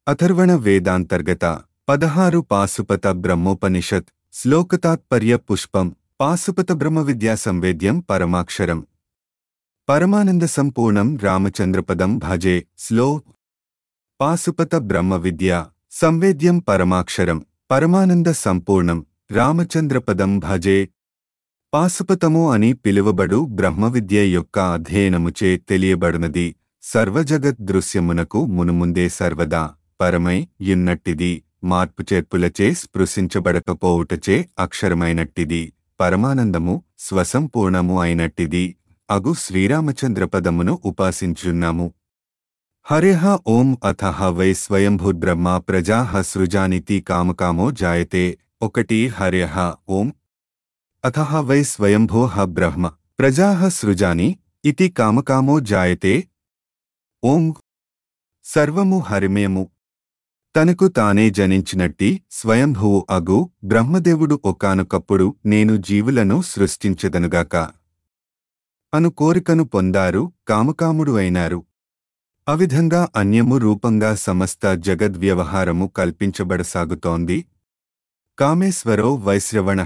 అథర్వణ వేదాంతర్గత పదహారు పాశుపత బ్రహ్మోపనిషత్ శ్లోకతాత్పర్య పుష్పం పాశుపత బ్రహ్మ విద్యా సంవేద్యం పరమాక్షరం పరమానంద సంపూర్ణం రామచంద్రపదం భజే శ్లో పాశుపత బ్రహ్మ విద్య సంవేద్యం పరమాక్షరం పరమానంద సంపూర్ణం రామచంద్రపదం భజే పాశుపతము అని పిలువబడు బ్రహ్మ విద్య యొక్క అధ్యయనముచే తెలియబడునది సర్వజగత్ దృశ్యమునకు మునుముందే సర్వదా పరమై యున్నట్టిది మార్పుచేర్పులచే స్పృశించబడకపోవుటచే అక్షరమైనట్టిది పరమానందము స్వసంపూర్ణము అయినట్టిది అగు శ్రీరామచంద్రపదమును ఉపాసించున్నాము హరిహ ఓం అథ వై స్వయంభూర్బ్రహ్మ ప్రజా సృజానితి కామకామో జాయతే ఒకటి హర్యః ఓం అథ వై స్వయంభో బ్రహ్మ ప్రజా సృజాని ఇతి కామకామో జాయతే ఓం సర్వము హరిమయము తనకు తానే జనించినట్టి స్వయంభువు అగు బ్రహ్మదేవుడు ఒకానొకప్పుడు నేను జీవులను సృష్టించెదనుగాక అను కోరికను పొందారు కామకాముడు అయినారు అవిధంగా అన్యము రూపంగా సమస్త జగద్వ్యవహారము కల్పించబడసాగుతోంది కామేశ్వరో వైశ్రవణ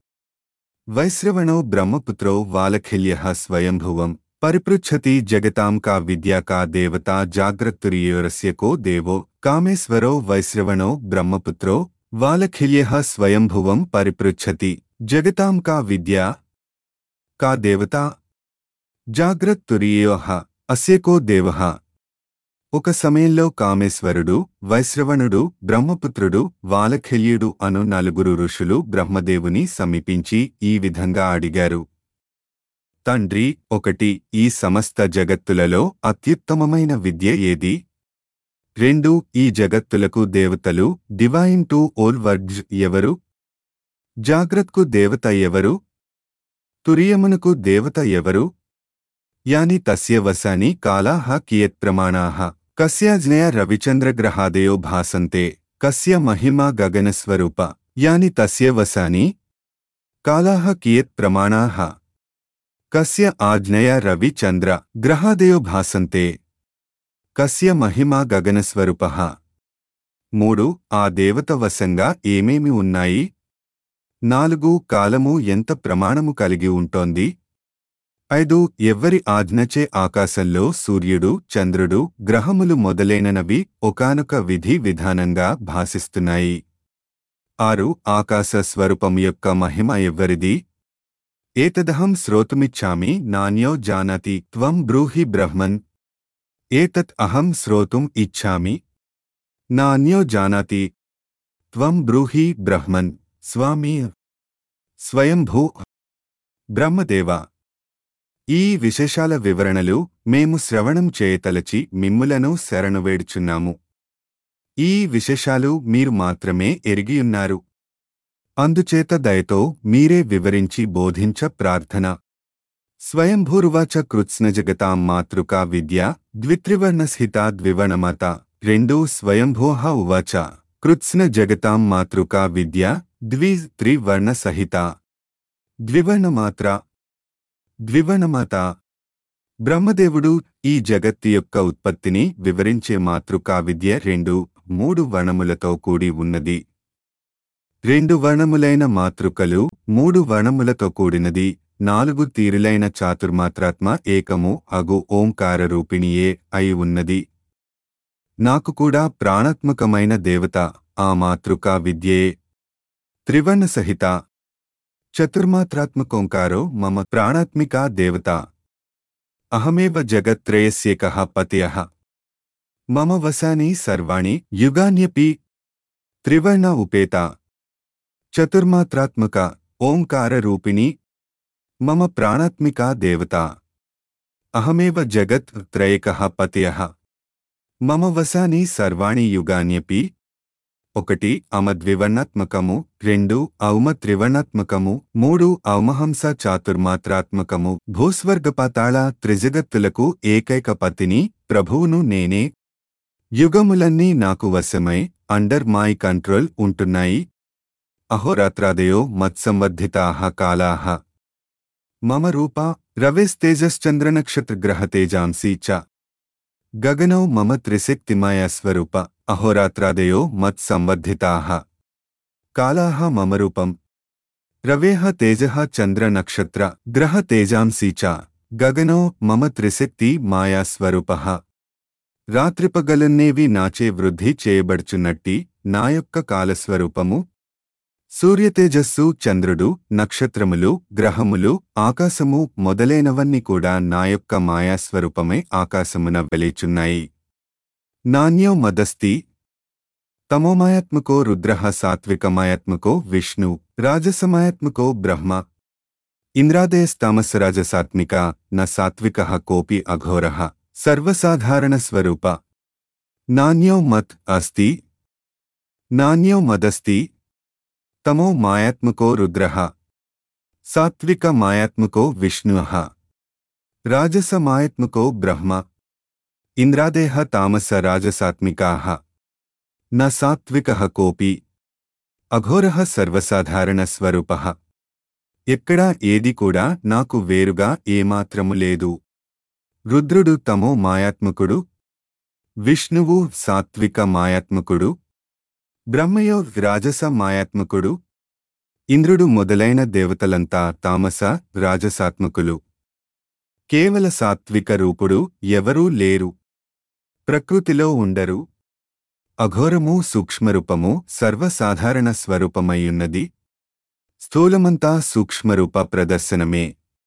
వైశ్రవణో బ్రహ్మపుత్రో వాలఖిల్య స్వయంభువం పరిపృచ్ఛతి జగతాం కా విద్యా కా దేవతా జాగ్రత్తురియోరస్య కో దేవో కామేశ్వరో వైశ్రవణో బ్రహ్మపుత్రో వాలఖిల్య స్వయంభువం పరిపృచ్ఛతి జగతాం కా విద్యా కా దేవతా జాగ్రత్తురియో అస్యకో దేవ ఒక సమయంలో కామేశ్వరుడు వైశ్రవణుడు బ్రహ్మపుత్రుడు వాలఖిల్యుడు అను నలుగురు ఋషులు బ్రహ్మదేవుని సమీపించి ఈ విధంగా అడిగారు తండ్రి ఒకటి ఈ సమస్త జగత్తులలో అత్యుత్తమమైన విద్య ఏది రెండు ఈ జగత్తులకు దేవతలు డివైన్ టు ఓల్ వర్డ్జ్ ఎవరు జాగ్రత్కు దేవత ఎవరు తురియమునకు దేవత ఎవరు యాని తస్య వసాని కాలాహ కియత్ ప్రమాణాః కస్యాజ్ఞయ రవిచంద్రగ్రహాదయో భాసంతే కస్య మహిమా గగనస్వరూప యాని తస్య వసాని కాలాహ కియత్ ప్రమాణాః కస్య ఆజ్ఞయ రవి చంద్ర గ్రహాదయో భాసంతే కస్య మహిమా గగనస్వరూప మూడు ఆ దేవత వశంగా ఏమేమి ఉన్నాయి నాలుగు కాలము ఎంత ప్రమాణము కలిగి ఉంటోంది ఐదు ఎవ్వరి ఆజ్ఞచే ఆకాశంలో సూర్యుడు చంద్రుడు గ్రహములు మొదలైననవి ఒకానొక విధి విధానంగా భాసిస్తున్నాయి ఆరు ఆకాశ స్వరూపం యొక్క మహిమ ఎవ్వరిది ఏతదహం శ్రోతుమిచ్చామి నాణ్యో జానాతి త్వం బ్రూహి బ్రహ్మన్ ఏతత్ అహం శ్రోతుం ఇచ్చామి నాణ్యో జానాతి త్వం బ్రూహి బ్రహ్మన్ స్వామి స్వయంభూ బ్రహ్మదేవ ఈ విశేషాల వివరణలు మేము శ్రవణం చేయతలచి మిమ్ములను శరణువేడుచున్నాము ఈ విశేషాలు మీరు మాత్రమే ఎరిగియున్నారు అందుచేత దయతో మీరే వివరించి బోధించ ప్రార్థన స్వయంభూరువాచ కృత్స్నజగతాం మాతృకా విద్య ద్విత్రివర్ణస్థిత ద్వివర్ణమత రెండు స్వయంభోహ ఉవాచ కృత్స్న జగతాం మాతృకా విద్య ద్వి త్రివర్ణసహిత ద్వివర్ణమాత్ర ద్వివర్ణమాత బ్రహ్మదేవుడు ఈ జగత్తు యొక్క ఉత్పత్తిని వివరించే మాతృకా విద్య రెండు మూడు వర్ణములతో కూడి ఉన్నది రెండు వర్ణములైన మాతృకలు మూడు వర్ణములతో కూడినది నాలుగు తీరులైన చాతుర్మాత్రాత్మ ఏకము అగు ఓంకార రూపిణియే అయి ఉన్నది నాకు కూడా ప్రాణాత్మకమైన దేవత ఆ మాతృకా విద్యే త్రివర్ణ సహిత చతుర్మాత్రాత్మకోంకారో మమ ప్రాణాత్మికా దేవత అహమేవ జగత్త్రయస్యేకః పతయః మమ వసాని సర్వాణి యుగాన్యపి త్రివర్ణ ఉపేత చతుర్మాత్రాత్మక ఓంకారరూపిణి మమ ప్రాణాత్మికా దేవత అహమేవ జగత్ త్రయకః పతయః మమ వసాని సర్వాణి యుగాన్యపి ఒకటి అమద్వివర్ణాత్మకము రెండు ఔమ త్రివర్ణాత్మకము మూడు ఔమహంస చాతుర్మాత్రాత్మకము భూస్వర్గపాతాళ త్రిజగత్తులకు ఏకైక పతిని ప్రభువును నేనే యుగములన్నీ నాకు వశమై అండర్ మై కంట్రోల్ ఉంటున్నాయి అహోరాత్రాదయో మత్సంవర్ధితాః కాలాః మమ రూప రవేస్తేజశ్చంద్రనక్షత్రగ్రహతేజాంసి చ గగనౌ మమ త్రిశక్తిమయ స్వరూప అహోరాత్రాదయో మత్సంవర్ధితాః కాలాః మమ రూపం రవేః తేజః చంద్రనక్షత్ర గ్రహ తేజాంసి చ గగనో మమ త్రిశక్తి మాయాస్వరూపః రాత్రిపగలన్నేవి నాచే వృద్ధి చేయబడుచున్నట్టి నా యొక్క కాలస్వరూపము సూర్యతేజస్సు చంద్రుడు నక్షత్రములు గ్రహములు ఆకాశము మొదలైనవన్నీ కూడా నా యొక్క మాయాస్వరూపమై ఆకాశమున వెలిచున్నాయి నాణ్యో మదస్తి తమోమాయాత్మకో రుద్ర సాత్వికమాయాత్మకో విష్ణు రాజసమాయాత్మకో బ్రహ్మ ఇంద్రాదయస్తామసరాజసాత్మిక న సాత్విక కోపి అఘోర సర్వసాధారణస్వరూప నాణ్యో మత్ అస్తి నాణ్యో మదస్తి తమో మాయాత్మకో రుద్ర సాత్విక మాయాత్మకో విష్ణు రాజస మాయాత్మకో బ్రహ్మ ఇంద్రాదేహ తామస రాజసాత్మికా న సాత్విక కోపి అఘోర సర్వసాధారణ స్వరూప ఎక్కడా ఏది కూడా నాకు వేరుగా ఏమాత్రము లేదు రుద్రుడు తమో మాయాత్మకుడు విష్ణువు సాత్విక మాయాత్మకుడు బ్రహ్మయో రాజస మాయాత్మకుడు ఇంద్రుడు మొదలైన దేవతలంతా తామస రాజసాత్మకులు కేవల సాత్విక రూపుడు ఎవరూ లేరు ప్రకృతిలో ఉండరు అఘోరము సూక్ష్మరూపము సర్వసాధారణ స్వరూపమయ్యున్నది స్థూలమంతా సూక్ష్మరూప ప్రదర్శనమే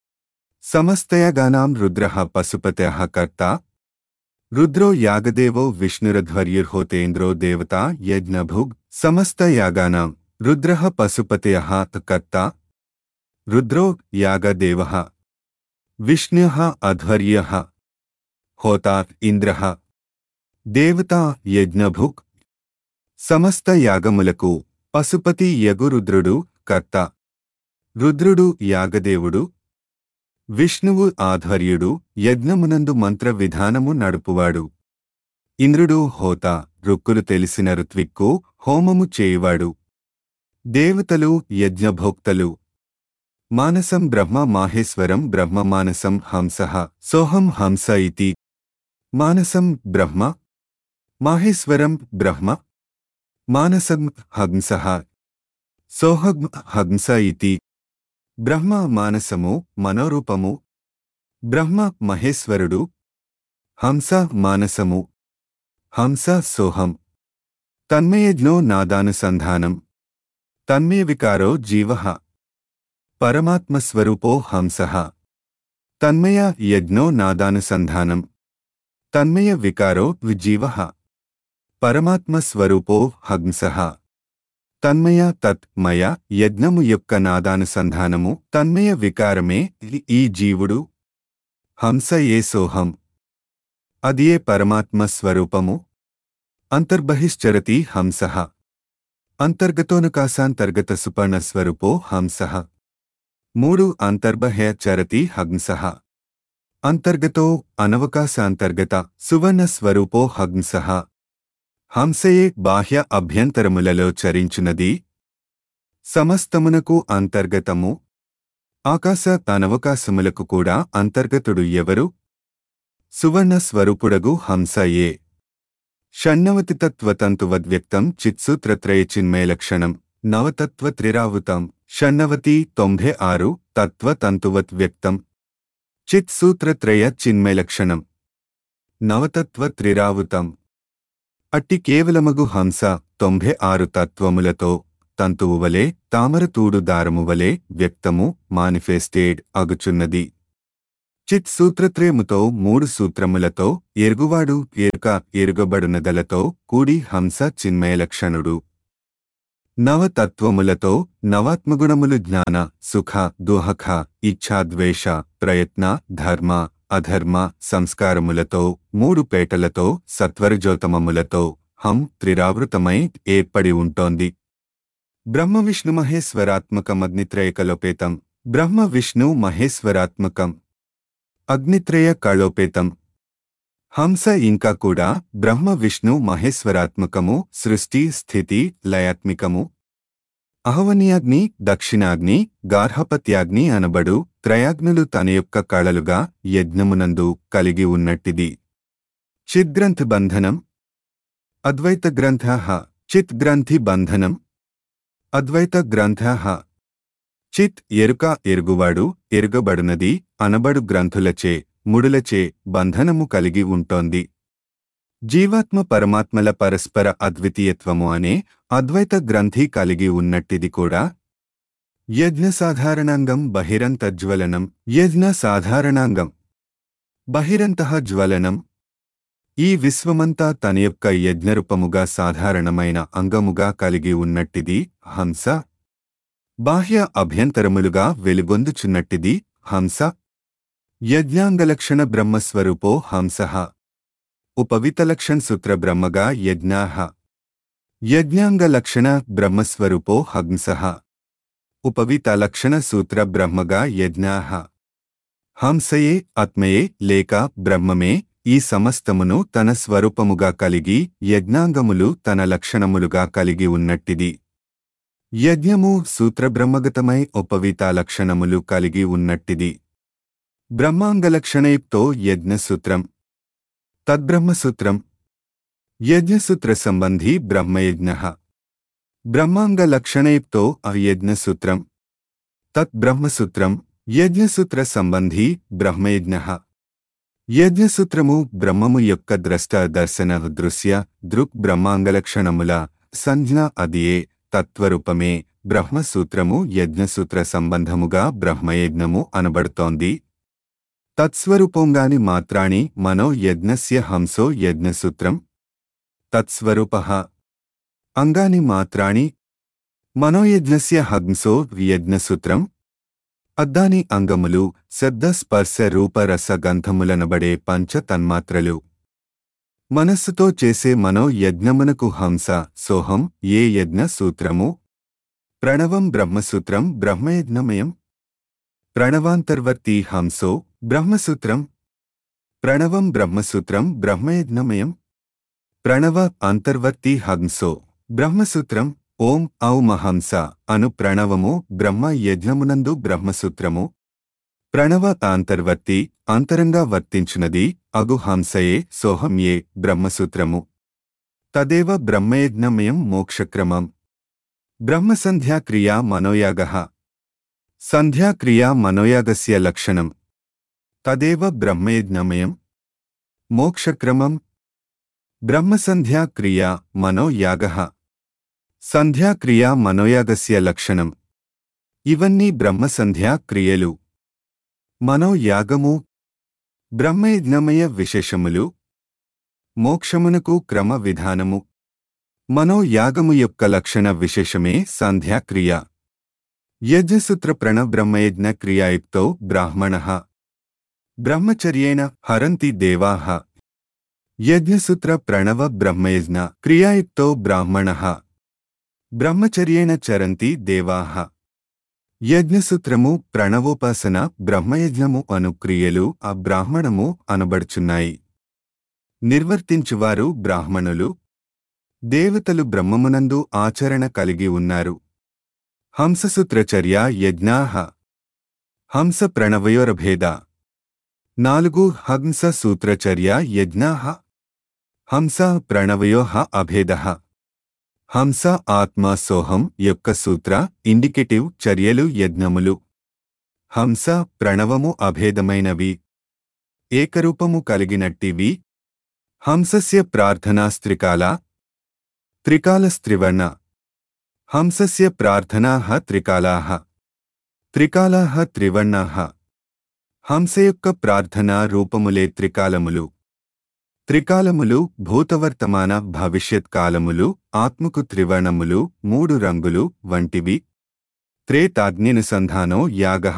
సమస్తయగానాం రుద్ర పశుపత కర్త రుద్రో యాగదేవో విష్ణురధ్వర్యుర్హోతేంద్రో దేవత యజ్ఞభుగ్ సమస్తయాగానాం రుద్ర పశుపతయ కర్త రుద్రో యాగదేవ విష్ణు అధ్వర్య హోతా ఇంద్ర దేవత యజ్ఞభుక్ సమస్త యాగములకు పశుపతి యగు రుద్రుడు కర్త రుద్రుడు యాగదేవుడు విష్ణువు ఆధ్వర్యుడు యజ్ఞమునందు మంత్ర విధానము నడుపువాడు ఇంద్రుడు హోత రుక్కులు తెలిసిన ఋత్విక్కు హోమము చేయువాడు దేవతలు యజ్ఞభోక్తలు మానసం బ్రహ్మ మాహేశ్వరం బ్రహ్మ మానసం హంస సోహం హంస ఇతి మానసం బ్రహ్మ మాహేశ్వరం బ్రహ్మ మానసం హంస సోహం హంస ఇతి బ్రహ్మ మానసము మనోరూపము బ్రహ్మ మహేశ్వరుడు హంస మానసము హంస సోహం తన్మయజ్ఞో నాదానుసంధానం తన్మయ వికారో జీవ పరమాత్మస్వరూపో హంస తన్మయ యజ్ఞో నాదానుసంధానం తన్మయ వికారో విజీవ పరమాత్మస్వరూపో హంస తన్మయ తత్ మయ యజ్ఞము యొక్క నాదానుసంధానము తన్మయ వికారమే ఈ జీవుడు హంస ఏ సోహం అదియే పరమాత్మ స్వరూపము అంతర్బహిశ్చరతి హంస అంతర్గతోనుకాసాంతర్గత సుపర్ణ స్వరూపో హంస మూడు అంతర్బహ్య చరతి హంస అంతర్గతో అనవకాశాంతర్గత సువర్ణ స్వరూపో హంస హంసయే బాహ్య అభ్యంతరములలో చరించునది సమస్తమునకు అంతర్గతము ఆకాశ తనవకాశములకు కూడా అంతర్గతుడు ఎవరు సువర్ణ స్వరూపుడగు హంసయే షణ్ణవతితత్వతంతువద్వ్యక్తం చిత్సూత్రత్రయచిన్మయలక్షణం నవతత్వత్రిరావుతం షణ్ణవతి తొంభై ఆరు తత్వతంతువత్ చిత్సూత్రత్రయ చిన్మయలక్షణం నవతత్వత్రిరావుతం అట్టి కేవలమగు హంస తొంభై ఆరు తత్వములతో తంతువువలే తామరతూడు దారమువలే వ్యక్తము మానిఫెస్టేడ్ అగుచున్నది చిత్ సూత్రత్రయముతో మూడు సూత్రములతో ఎరుగువాడు ఎరుక ఎరుగబడునదలతో కూడి హంస చిన్మయలక్షణుడు నవతత్వములతో నవాత్మగుణములు జ్ఞాన సుఖ దుహఖ ఇచ్ఛాద్వేష ప్రయత్న ధర్మ అధర్మ సంస్కారములతో మూడు పేటలతో సత్వరజోతమములతో హం త్రిరావృతమై ఏర్పడి ఉంటోంది బ్రహ్మ విష్ణు మహేశ్వరాత్మకమగ్నిత్రయకలోపేతం బ్రహ్మ విష్ణు మహేశ్వరాత్మకం అగ్నిత్రయ కళోపేతం హంస ఇంకా కూడా బ్రహ్మ విష్ణు మహేశ్వరాత్మకము సృష్టి స్థితి లయాత్మికము అహవనీయాగ్ని దక్షిణాగ్ని గార్హపత్యాగ్ని అనబడు త్రయాగ్నులు తన యొక్క కళలుగా యజ్ఞమునందు కలిగి ఉన్నట్టిది చిద్గ్రంథ బంధనం అద్వైత గ్రంథ చిత్ గ్రంథి బంధనం అద్వైత గ్రంథ చిత్ ఎరుక ఎరుగువాడు ఎరుగబడునది అనబడు గ్రంథులచే ముడులచే బంధనము కలిగి ఉంటోంది జీవాత్మ పరమాత్మల పరస్పర అద్వితీయత్వము అనే అద్వైత గ్రంథి కలిగి ఉన్నట్టిది కూడా యజ్ఞ సాధారణాంగం బహిరంతజ్వలనం యజ్ఞ సాధారణాంగం బహిరంతః జ్వలనం ఈ విశ్వమంతా తన యొక్క యజ్ఞరూపముగా సాధారణమైన అంగముగా కలిగి ఉన్నట్టిది హంస బాహ్య అభ్యంతరములుగా వెలుగొందుచున్నట్టిది హంస యజ్ఞాంగలక్షణ బ్రహ్మస్వరూపో హంస ఉపవితలక్షణ సూత్ర బ్రహ్మగా యజ్ఞా యజ్ఞాంగలక్షణ బ్రహ్మస్వరూపో హంస ఉపవితలక్షణ సూత్ర బ్రహ్మగా యజ్ఞా హంసయే ఆత్మయే లేక బ్రహ్మమే ఈ సమస్తమును తన స్వరూపముగా కలిగి యజ్ఞాంగములు తన లక్షణములుగా కలిగి ఉన్నట్టిది యజ్ఞము సూత్రబ్రహ్మగతమై ఉపవిత లక్షణములు కలిగి ఉన్నట్టిది బ్రహ్మాంగలక్షణయుక్తో యజ్ఞసూత్రం తద్బ్రహ్మసూత్రం యజ్ఞసూత్ర సంబంధీ బ్రహ్మయజ్ఞ బ్రహ్మాంగలక్షణయుక్తో అయజ్ఞసూత్రం తద్బ్రహ్మసూత్రం యజ్ఞసూత్ర సంబంధీ బ్రహ్మయజ్ఞ యజ్ఞసూత్రము బ్రహ్మము యొక్క ద్రష్ట దర్శన దృశ్య దృక్ బ్రహ్మాంగలక్షణముల సంజ్ఞ అదియే తత్వరూపమే బ్రహ్మసూత్రము యజ్ఞసూత్ర సంబంధముగా బ్రహ్మయజ్ఞము అనబడుతోంది తత్స్వరూపంగాని మాత్రాణి మనో యజ్ఞస్య హంసో యజ్ఞసూత్రం తత్స్వరూప అంగాని మాత్రాణి మనోయజ్ఞస్య హంసో యజ్ఞసూత్రం అద్దాని అంగములు శబ్ద స్పర్శ రూపరస గంధములనబడే పంచ తన్మాత్రలు మనస్సుతో చేసే మనో యజ్ఞమునకు హంస సోహం ఏ యజ్ఞ సూత్రము ప్రణవం బ్రహ్మసూత్రం బ్రహ్మయజ్ఞమయం ప్రణవాంతర్వర్తి హంసో బ్రహ్మసూత్రం ప్రణవం బ్రహ్మసూత్రం బ్రహ్మయజ్ఞమయం ప్రణవ అంతర్వర్తి హంసో బ్రహ్మసూత్రం ఓం ఔమహంస అను ప్రణవము బ్రహ్మ యజ్ఞమునందు బ్రహ్మసూత్రము ప్రణవ అంతర్వర్తి అంతరంగా వర్తించునది అగు హంసయే సోహంయే బ్రహ్మసూత్రము తదేవ బ్రహ్మయజ్ఞమయం మోక్షక్రమం బ్రహ్మసంధ్యాక్రియా మనోయాగ సంధ్యాక్రియా మనోయాగస్య లక్షణం తదేవ బ్రహ్మయజ్ఞమయం మోక్షక్రమం బ్రహ్మసంధ్యాక్రియా మనోయాగ సంధ్యాక్రియా మనోయాగస్య లక్షణం ఇవన్నీ బ్రహ్మసంధ్యా క్రియలు మనోయాగము బ్రహ్మయజ్ఞమయ విశేషములు మోక్షమునకు క్రమ విధానము మనోయాగము యొక్క లక్షణ విశేషమే సంధ్యాక్రియ యజ్ఞసూత్ర ప్రణబ్రహ్మయజ్ఞ క్రియాయుక్తో బ్రాహ్మణ బ్రహ్మచర్యేణ హరంతి దేవాః యజ్ఞసూత్ర ప్రణవ బ్రహ్మయజ్ఞ క్రియాయుక్తో బ్రాహ్మణ బ్రహ్మచర్యేణ చరంతి దేవాః యజ్ఞసూత్రము ప్రణవోపాసన బ్రహ్మయజ్ఞము అను క్రియలు ఆ బ్రాహ్మణము అనబడుచున్నాయి నిర్వర్తించువారు బ్రాహ్మణులు దేవతలు బ్రహ్మమునందు ఆచరణ కలిగి ఉన్నారు హంససూత్రచర్య యజ్ఞాహ హంస ప్రణవయోరభేద నాలుగు హంస సూత్రచర్య యజ్ఞాహ హంస ప్రణవయోః అభేదః హంస ఆత్మ సోహం యొక్క సూత్ర ఇండికేటివ్ చర్యలు యజ్ఞములు హంస ప్రణవము అభేదమైనవి ఏకరూపము కలిగినట్టివి హంసస్య ప్రార్థనాస్త్రికాల త్రికాలస్త్రివర్ణ హంసస్య ప్రార్థనాః త్రికాలాః త్రికాలాః త్రివర్ణాః హంస యొక్క ప్రార్థనా రూపములే త్రికాలములు త్రికాలములు భూతవర్తమాన భవిష్యత్ కాలములు ఆత్మకు త్రివర్ణములు మూడు రంగులు వంటివి త్రేతాగ్నినుసంధానో యాగ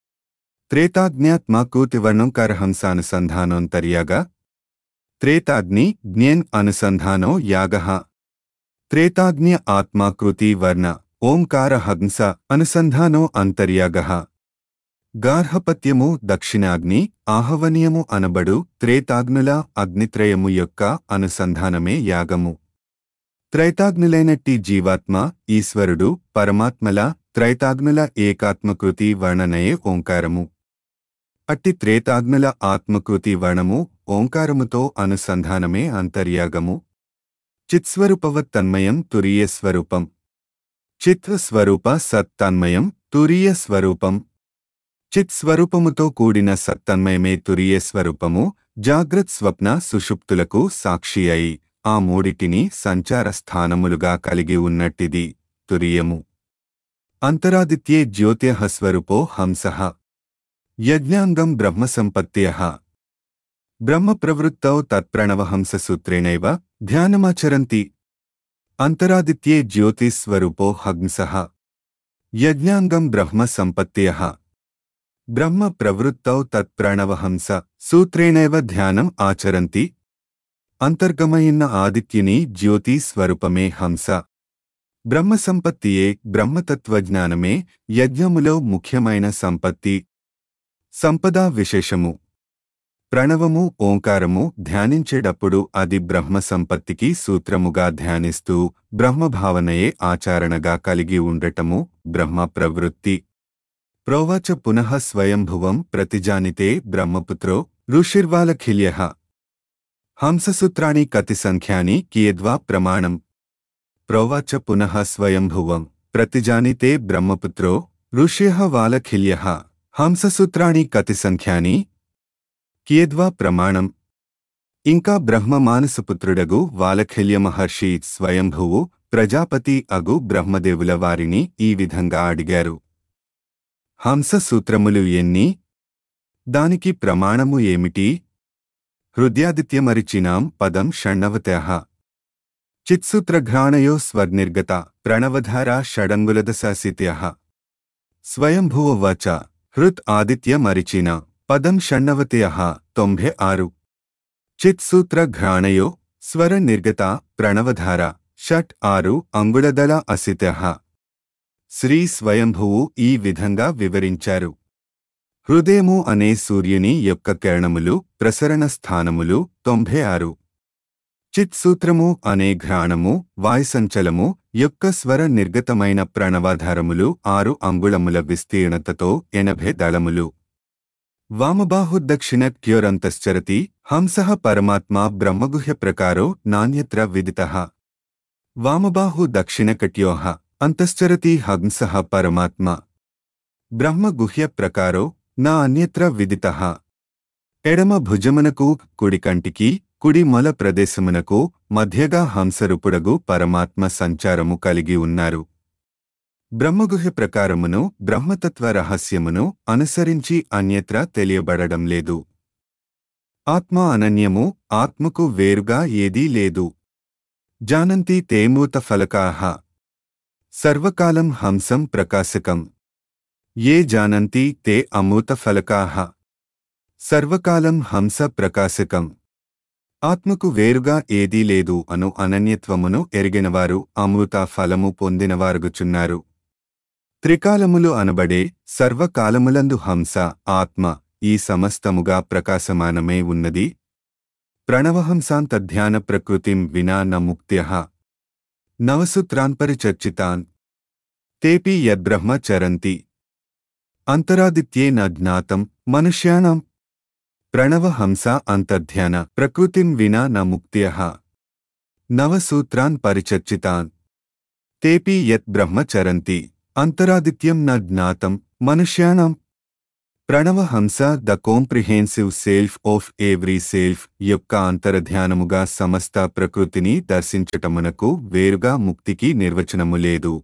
త్రేతాగ్న్యాత్మాకూతివర్ణంకరహంసానుసంధానోంతర్యాగ త్రేతాగ్ని జ్ఞేన్ అనుసంధానో యాగ త్రేతాగ్న్య ఆత్మాకృతి వర్ణ ఓంకార హంస అనుసంధానో అంతర్యాగ గార్హపత్యము దక్షిణాగ్ని ఆహవనీయము అనబడు త్రేతాగ్నుల అగ్నిత్రయము యొక్క అనుసంధానమే యాగము త్రైతాగ్నులైనట్టి జీవాత్మ ఈశ్వరుడు పరమాత్మల త్రైతాగ్నుల ఏకాత్మకృతి వర్ణనయే ఓంకారము అట్టి త్రేతాగ్నుల ఆత్మకృతి వర్ణము ఓంకారముతో అనుసంధానమే అంతర్యాగము చిత్స్వరూపవత్ తన్మయం తురీయ స్వరూపం చిత్స్వరూప సత్తన్మయం తురీయ స్వరూపం చిత్ స్వరూపముతో కూడిన సత్తన్మయమే తురీయ స్వరూపము జాగ్రత్ స్వప్న సుషుప్తులకు సాక్షి అయి ఆ మూడిటిని సంచార స్థానములుగా కలిగి ఉన్నట్టిది తురియము అంతరాదిత్యే జ్యోత్యః స్వరూపో హంసః యజ్ఞాంగం బ్రహ్మసంపత్త్యః బ్రహ్మప్రవృత్తౌ తత్ప్రణవహంససూత్రేణైవ ధ్యానమాచరంతి అంతరాదిత్యే జ్యోతిస్వరూపో హంసః యజ్ఞాంగం బ్రహ్మసంపత్త్యః బ్రహ్మ ప్రవృత్తౌ తత్ప్రణవహంస సూత్రేణైవ ధ్యానం ఆచరంతి అంతర్గమయిన్న ఆదిత్యుని జ్యోతి స్వరూపమే హంస బ్రహ్మ సంపత్తియే బ్రహ్మతత్వజ్ఞానమే యజ్ఞములో ముఖ్యమైన సంపత్తి సంపదా విశేషము ప్రణవము ఓంకారము ధ్యానించేటప్పుడు అది బ్రహ్మ సంపత్తికి సూత్రముగా ధ్యానిస్తూ బ్రహ్మభావనయే ఆచరణగా కలిగి ఉండటము బ్రహ్మ ప్రవృత్తి ప్రోవాచ పునః స్వయంభువం ప్రతిజానితే బ్రహ్మపుత్రో ఋషిర్వాలఖిల్యః హంససూత్రాణి కతి సంఖ్యాని కియద్వా ప్రమాణం ప్రోవాచ పునః స్వయంభువం ప్రతిజానితే బ్రహ్మపుత్రో ఋష్యః వాలఖిల్యః హంససూత్రాణి కతి సంఖ్యాని కియద్వా ప్రమాణం ఇంకా బ్రహ్మ మానసపుత్రుడగు వాలఖిల్య మహర్షి స్వయంభువు ప్రజాపతి అగు బ్రహ్మదేవుల వారిని ఈ విధంగా అడిగారు హంస సూత్రములు ఎన్ని దానికి ప్రమాణము ఏమిటి హృదయాదిత్యమరిచినాం పదం షణ్ణవత్యాహ చిత్సూత్రఘ్రాణయో స్వర్నిర్గత ప్రణవధారా షడంగులదశాసిత్యః స్వయంభువవాచ హృత్ ఆదిత్యమరిచిన పదం షణ్ణవత్యః తొంభై ఆరు చిత్సూత్రఘ్రాణయో స్వర నిర్గత ప్రణవధార షట్ ఆరు అంగుళదల అసిత్యః శ్రీ స్వయంభువు ఈ విధంగా వివరించారు హృదయము అనే సూర్యుని యొక్క కిరణములు ప్రసరణ స్థానములు తొంభై ఆరు చిత్సూత్రము అనే ఘ్రాణము వాయుసంచలము యొక్క స్వర నిర్గతమైన ప్రణవాధారములు ఆరు అంగుళముల విస్తీర్ణతతో ఎనభై దళములు వామబాహుదక్షిణ క్యోరంతశ్చరతి హంసః పరమాత్మా బ్రహ్మగుహ్య ప్రకారో నాణ్యత్ర విదితః వామబాహు దక్షిణకట్యోః అంతశ్చరతి హంసః పరమాత్మ బ్రహ్మగుహ్య ప్రకారో నా అన్యత్ర విదితః ఎడమ భుజమునకు కుడి కంటికి కుడి మొల ప్రదేశమునకు మధ్యగా హంసరూపుడగు పరమాత్మ సంచారము కలిగి ఉన్నారు బ్రహ్మగుహ్య ప్రకారమును బ్రహ్మతత్వ రహస్యమును అనుసరించి అన్యత్ర తెలియబడడం లేదు ఆత్మ అనన్యము ఆత్మకు వేరుగా ఏదీ లేదు జానంతి తేమూత ఫలకాహ సర్వకాలం హంసం ప్రకాశకం ఏ జానంతి తే అమూత ఫలకాహ సర్వకాలం హంస ప్రకాశకం ఆత్మకు వేరుగా ఏదీ లేదు అను అనన్యత్వమును ఎరిగినవారు అమృత ఫలము పొందినవారుగుచున్నారు త్రికాలములు అనబడే సర్వకాలములందు హంస ఆత్మ ఈ సమస్తముగా ప్రకాశమానమే ఉన్నది ప్రణవహంసాంతధ్యాన ప్రకృతిం వినా న ముక్త్యః నవసూత్రాన్పరిచర్చితాన్ తేపి యద్బ్రహ్మ చరంతి అంతరాదిత్యే న జ్ఞాతం మనుష్యాణం ప్రణవహంస అంతర్ధ్యాన ప్రకృతిం వినా న ముక్త్యః నవసూత్రాన్ పరిచర్చితాన్ తేపి యత్ బ్రహ్మ చరంతి అంతరాదిత్యం న జ్ఞాతం మనుష్యాణం ప్రణవహంస the comprehensive self of every self యొక్క అంతరధ్యానముగా సమస్త ప్రకృతిని దర్శించటమునకు వేరుగా ముక్తికి నిర్వచనము లేదు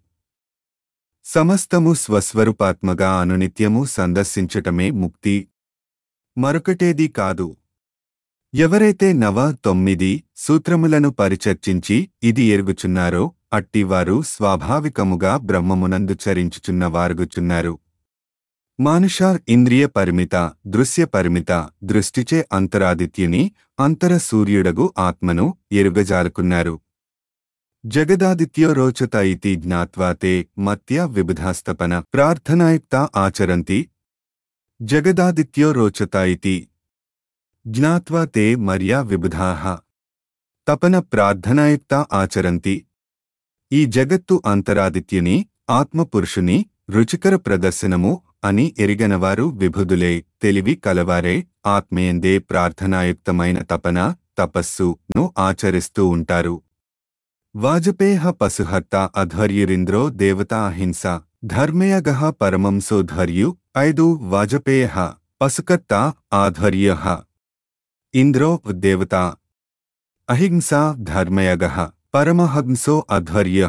సమస్తము స్వస్వరూపాత్మగా అనునిత్యము సందర్శించటమే ముక్తి మరొకటేదీ కాదు ఎవరైతే నవ తొమ్మిది సూత్రములను పరిచర్చించి ఇది ఎరుగుచున్నారో అట్టివారు స్వాభావికముగా బ్రహ్మమునందు చరించుచున్న వారుగుచున్నారు మానుషార్ ఇంద్రియ పరిమిత దృశ్య పరిమిత దృష్టిచే అంతరాదిత్యుని అంతర సూర్యుడగు ఆత్మను ఎరుగజాలుకున్నారు జగదాదిత్యో రోచత ఇతి జ్ఞాత్వా తే మత్య విబుధాస్తపన ప్రార్థనాయుక్త ఆచరంతి జగదాదిత్యో రోచత ఇతి జ్ఞాత్వా తే మర్యా విబుధాః తపన ప్రార్థనాయుక్త ఆచరంతి ఈ జగత్తు అంతరాదిత్యుని ఆత్మపురుషుని రుచికర ప్రదర్శనము అని ఎరిగనవారు విభుదులే తెలివి కలవారే ఆత్మయందే ప్రార్థనాయుక్తమైన తపన తపస్సు ను ఆచరిస్తూ ఉంటారు వాజపేయ పశుహర్త అధ్వర్యురింద్రో దేవతా అహింస ధర్మయగః పరమం సోధర్యు ఐదు వాజపేయ పశుకర్త ఆధ్వర్య ఇంద్రో దేవత అహింస ధర్మయగః పరమహంసో అధ్వర్య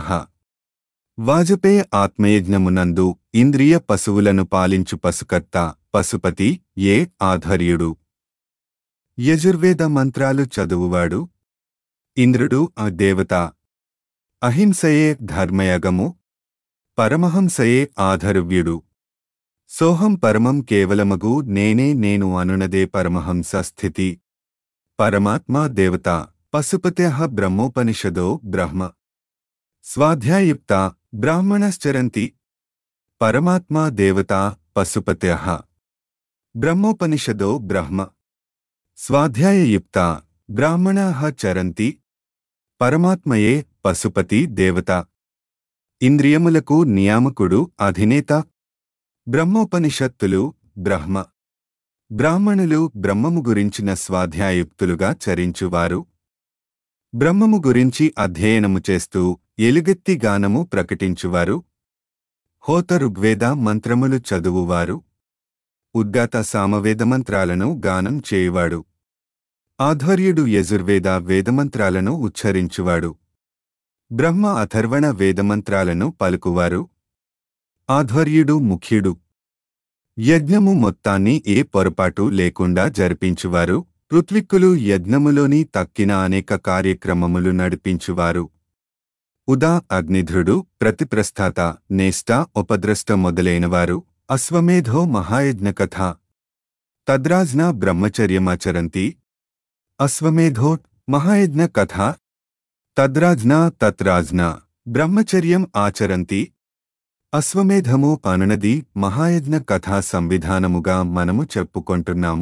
వాజపేయ ఆత్మయజ్ఞమునందు ఇంద్రియ పశువులను పాలించు పశుకర్త పశుపతి ఏ ఆధ్వర్యుడు యజుర్వేద మంత్రాలు చదువువాడు ఇంద్రుడు ఆ దేవత అహింసయే ధర్మయగము పరమహంసయే ఆధర్వ్యుడు సోహం పరమం కేవలమగు నేనే నేను అనునదే పరమహంస స్థితి పరమాత్మా దేవత పశుపత్య బ్రహ్మోపనిషదో బ్రహ్మ స్వాధ్యాయుక్త బ్రాహ్మణశ్చరంతి పరమాత్మా దేవత పశుపత్య బ్రహ్మోపనిషదో బ్రహ్మ స్వాధ్యాయయుక్త బ్రాహ్మణా చరంతి పరమాత్మయే పశుపతి దేవత ఇంద్రియములకు నియామకుడు అధినేత బ్రహ్మోపనిషత్తులు బ్రహ్మ బ్రాహ్మణులు బ్రహ్మము గురించిన స్వాధ్యాయుక్తులుగా చరించువారు బ్రహ్మము గురించి అధ్యయనము చేస్తూ ఎలుగెత్తి గానము ప్రకటించువారు హోత ఋగ్వేద మంత్రములు చదువువారు ఉద్గాత సామవేద మంత్రాలను గానం చేయువాడు ఆధ్వర్యుడు యజుర్వేద వేదమంత్రాలను ఉచ్చరించువాడు బ్రహ్మ అథర్వణ వేదమంత్రాలను పలుకువారు ఆధ్వర్యుడు ముఖ్యుడు యజ్ఞము మొత్తాన్ని ఏ పొరపాటు లేకుండా జరిపించువారు ఋత్విక్కులు యజ్ఞములోని తక్కిన అనేక కార్యక్రమములు నడిపించువారు ఉదా అగ్నిధ్రుడు ప్రతిప్రస్థాత నేష్ట ఉపద్రష్ట మొదలైనవారు అశ్వమేధో మహాయజ్ఞకథ తద్రాజ్న బ్రహ్మచర్యమాచరంతి అశ్వమేధో మహాయజ్ఞ కథ తద్రాజ్న తత్రాజ్న బ్రహ్మచర్యం ఆచరంతి అశ్వమేధము అనునది మహాయజ్ఞ కథా సంవిధానముగా మనము చెప్పుకొంటున్నాము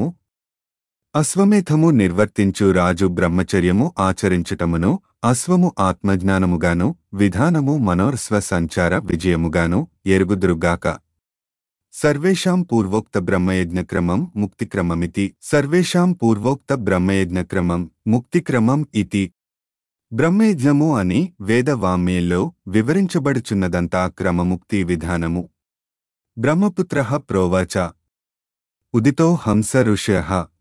అశ్వమేధము నిర్వర్తించు రాజు బ్రహ్మచర్యము ఆచరించుటమును అశ్వము ఆత్మజ్ఞానముగాను విధానము మనోర్స్వ సంచార విజయముగాను ఎరుగుదురుగాక సర్వేషాం పూర్వోక్త బ్రహ్మయజ్ఞక్రమం ముక్తిక్రమమితి సర్వేషాం పూర్వోక్త బ్రహ్మయజ్ఞక్రమం ముక్తిక్రమం ఇతి బ్రహ్మయజ్ఞము అని వేదవామ్యంలో వివరించబడుచున్నదంతా క్రమముక్తి విధానము బ్రహ్మపుత్ర ప్రోవాచ ఉదితో హంస ఋషయ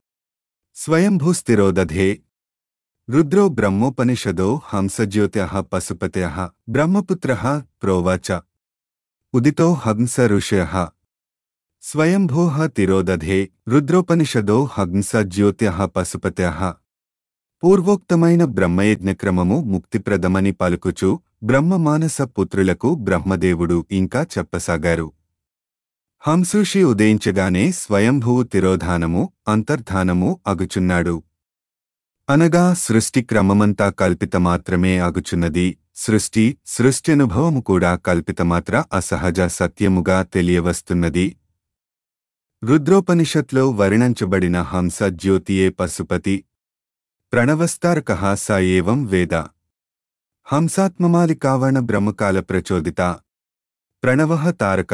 స్వయంభూస్థిరోదధే రుద్రో బ్రహ్మోపనిషదో హంసజ్యోత్య పశుపత్య బ్రహ్మపుత్ర ప్రోవాచ ఉదితో హంస ఋషయ స్వయంభూ తిరోదధే రుద్రోపనిషదో హంస జ్యోత్య పశుపత్య పూర్వోక్తమైన బ్రహ్మయజ్ఞక్రమము ముక్తిప్రదమని పలుకుచు బ్రహ్మమానస పుత్రులకు బ్రహ్మదేవుడు ఇంకా చెప్పసాగారు హంసూషి ఉదయించగానే స్వయంభువు తిరోధానము అంతర్ధానము అగుచున్నాడు అనగా సృష్టి క్రమమంతా కల్పితమాత్రమే అగుచున్నది సృష్టి సృష్ట్యనుభవము కూడా కల్పితమాత్ర అసహజ సత్యముగా తెలియవస్తున్నది రుద్రోపనిషత్లో వర్ణించబడిన హంస జ్యోతియే పశుపతి ప్రణవస్తారక స ఏవం వేద హంసాత్మమాలికావణ బ్రహ్మకాల ప్రచోదిత ప్రణవ తారక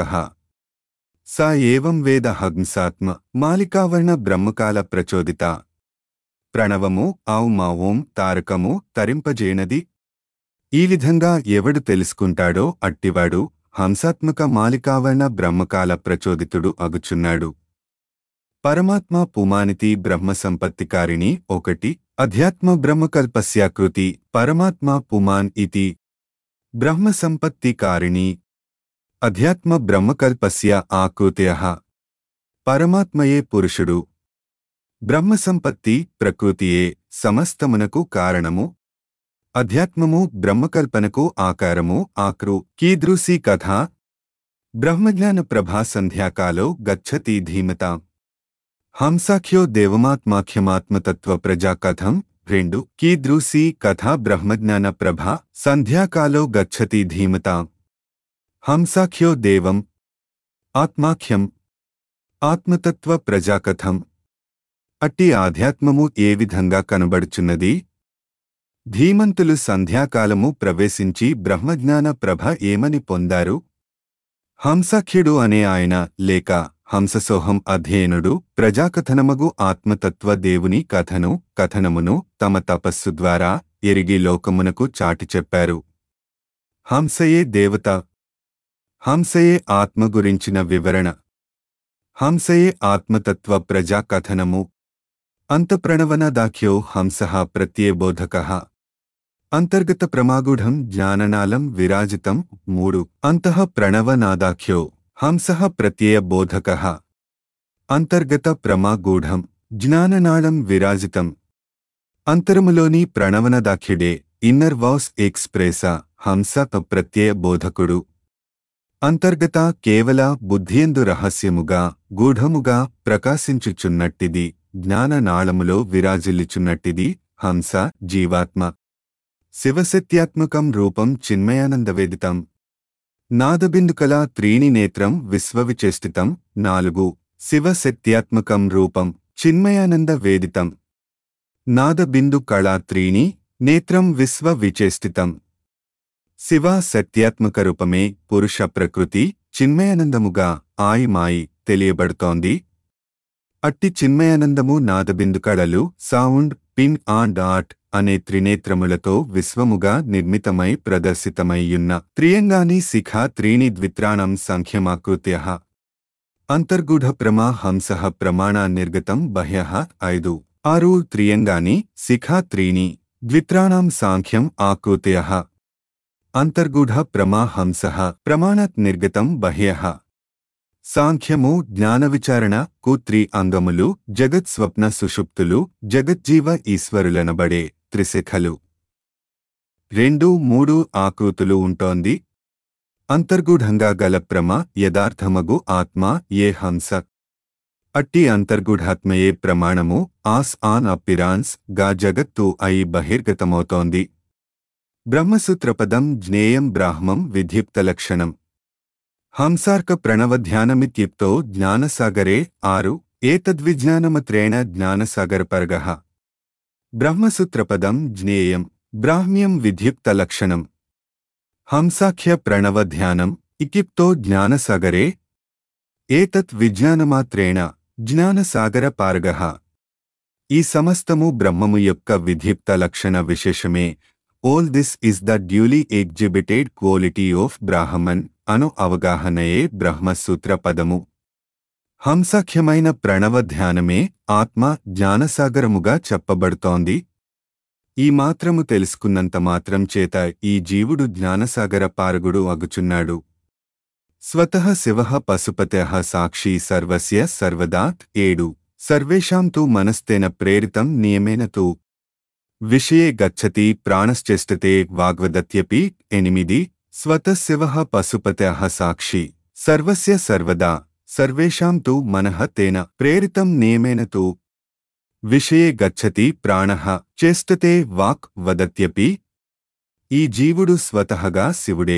స ఏవం వేద హంసాత్మ మాలికావర్ణ బ్రహ్మకాల ప్రచోదిత ప్రణవము ఆవు మా ఓం తారకము తరింపజేయనది ఈ విధంగా ఎవడు తెలుసుకుంటాడో అట్టివాడు హంసాత్మక మాలికావర్ణ బ్రహ్మకాల ప్రచోదితుడు అగుచున్నాడు పరమాత్మ పుమానితి బ్రహ్మ సంపత్తికారిణి ఒకటి అధ్యాత్మ బ్రహ్మకల్పస్యాకృతి పరమాత్మ పుమాన్ ఇతి బ్రహ్మ సంపత్తికారిణి అధ్యాత్మ బ్రహ్మకల్పస్య ఆకృత్య పరమాత్మయే పురుషుడు బ్రహ్మ సంపత్తి ప్రకృతియే సమస్తమునకు కారణము అధ్యాత్మము బ్రహ్మకల్పనకు ఆకారము ఆకృ కీదృశీ కథ బ్రహ్మజ్ఞాన ప్రభా సంధ్యాకాలో గచ్చతి ధీమత హంసాఖ్యో దేవమాత్మాఖ్యమాత్మతత్వ ప్రజా కథం రెండు కీదృశీ కథ బ్రహ్మజ్ఞాన ప్రభ సంధ్యాకాలో గచ్చతి ధీమత హంసాఖ్యో దేవం ఆత్మాఖ్యం ఆత్మతత్వ ప్రజాకథం అట్టి ఆధ్యాత్మము ఏ విధంగా కనబడుచున్నది ధీమంతులు సంధ్యాకాలము ప్రవేశించి బ్రహ్మజ్ఞాన ప్రభ ఏమని పొందారు హంసాఖ్యుడు అనే ఆయన లేక హంససోహం అధ్యయనుడు ప్రజాకథనమగు ఆత్మతత్వ దేవుని కథను కథనమును తమ తపస్సు ద్వారా ఎరిగి లోకమునకు చాటి చెప్పారు హంసయే దేవత హంసయే ఆత్మ గురించిన వివరణ హంసయే ఆత్మతత్వ ప్రజా కథనము అంతప్రణవనదాఖ్యో హంస ప్రత్యేబోధక అంతర్గత ప్రమాగూఢం జ్ఞాననాళం విరాజితం మూడు అంతః ప్రణవనాదాఖ్యో హంస ప్రత్యయబోధక అంతర్గత ప్రమాగూఢం జ్ఞాననాళం విరాజితం అంతరములోని ప్రణవనదాఖ్యుడే ఇన్నర్ వాస్ ఎక్స్ప్రెసా హంస ప్రత్యయ బోధకుడు అంతర్గత కేవల బుద్ధియందు రహస్యముగా గూఢముగా ప్రకాశించుచున్నట్టిది జ్ఞాననాళములో విరాజిల్లుచున్నట్టిది హంస జీవాత్మ శివసత్యాత్మకం రూపం చిన్మయానందవేదితం నాదబిందుకలా త్రీణి నేత్రం విశ్వవిచేష్టితం నాలుగు శివసత్యాత్మకం రూపం చిన్మయానంద వేదితం నాదబిందు కళా త్రీణి నేత్రం విశ్వ విచేష్టితం శివ సత్యాత్మక రూపమే పురుష ప్రకృతి చిన్మయానందముగా ఆయి మాయి తెలియబడుతోంది అట్టి చిన్మయానందము నాదబిందు కళలు సౌండ్ పిన్ ఆ డాట్ అనే త్రినేత్రములతో విశ్వముగా నిర్మితమై ప్రదర్శితమయ్యున్న త్రియంగాని శిఖ త్రీణి ద్విత్రాణం సంఖ్యమాకృత్య అంతర్గూఢ ప్రమా హంస ప్రమాణా నిర్గతం బహ్య ఐదు ఆరు త్రియంగాని శిఖా త్రీణి ద్విత్రాణం సాంఖ్యం ఆకృత్య అంతర్గూఢ ప్రమా హంస ప్రమాణాత్ నిర్గతం బహ్య సాంఖ్యము జ్ఞాన విచారణ కు త్రి అంగములు జగత్ స్వప్న సుషుప్తులు జగజ్జీవ ఈశ్వరులనబడే త్రిశిఖలు రెండు మూడు ఆకృతులు ఉంటోంది అంతర్గూఢంగా గల ప్రమ యథార్థమగు ఆత్మ ఏ హంస అట్టి అంతర్గూఢాత్మయే ప్రమాణము ఆస్ ఆన్ అప్పిరాన్స్ గా జగత్తు అయి బహిర్గతమవుతోంది బ్రహ్మసూత్రపదం జ్ఞేయం బ్రాహ్మం విధ్యుక్త లక్షణం హంసార్క ప్రణవధ్యానమిత్యుక్తో జ్ఞానసాగరే ఆరు ఏతద్విజ్ఞానమత్రేణ జ్ఞానసాగరపర్గ బ్రహ్మసూత్రపదం జ్ఞేయం బ్రాహ్మ్యం విధ్యుక్త లక్షణం హంసాఖ్య ప్రణవధ్యానం ఇక్యుక్తో జ్ఞానసాగరే ఏతత్ విజ్ఞానమాత్రేణ జ్ఞానసాగర పార్గ ఈ సమస్తము బ్రహ్మము యొక్క విధ్యుక్త లక్షణ విశేషమే all this is the duly exhibited quality of Brahman అను అవగాహనయే బ్రహ్మసూత్ర పదము హంసాఖ్యమైన ప్రణవ ధ్యానమే ఆత్మ జ్ఞానసాగరముగా చెప్పబడుతోంది ఈ మాత్రము తెలుసుకున్నంత మాత్రం చేత ఈ జీవుడు జ్ఞానసాగర పారగుడు అగుచున్నాడు స్వతః శివ పశుపత సాక్షి సర్వస్య సర్వదాత్ ఏడు సర్వేషాం తు మనస్తేన ప్రేరితం నియమేన తు విషయే గచ్చతి ప్రాణశ్చేష్టతే వాగ్వదత్యపి ఎనిమిది స్వతః శివ పశుపత సాక్షి సర్వస్య సర్వదా సర్వేషాం తు మనః తేన ప్రేరితం నియమేన తు విషయే గచ్చతి ప్రాణః చేష్టతే వాక్ వదత్యపి ఈ జీవుడు స్వతహగా శివుడే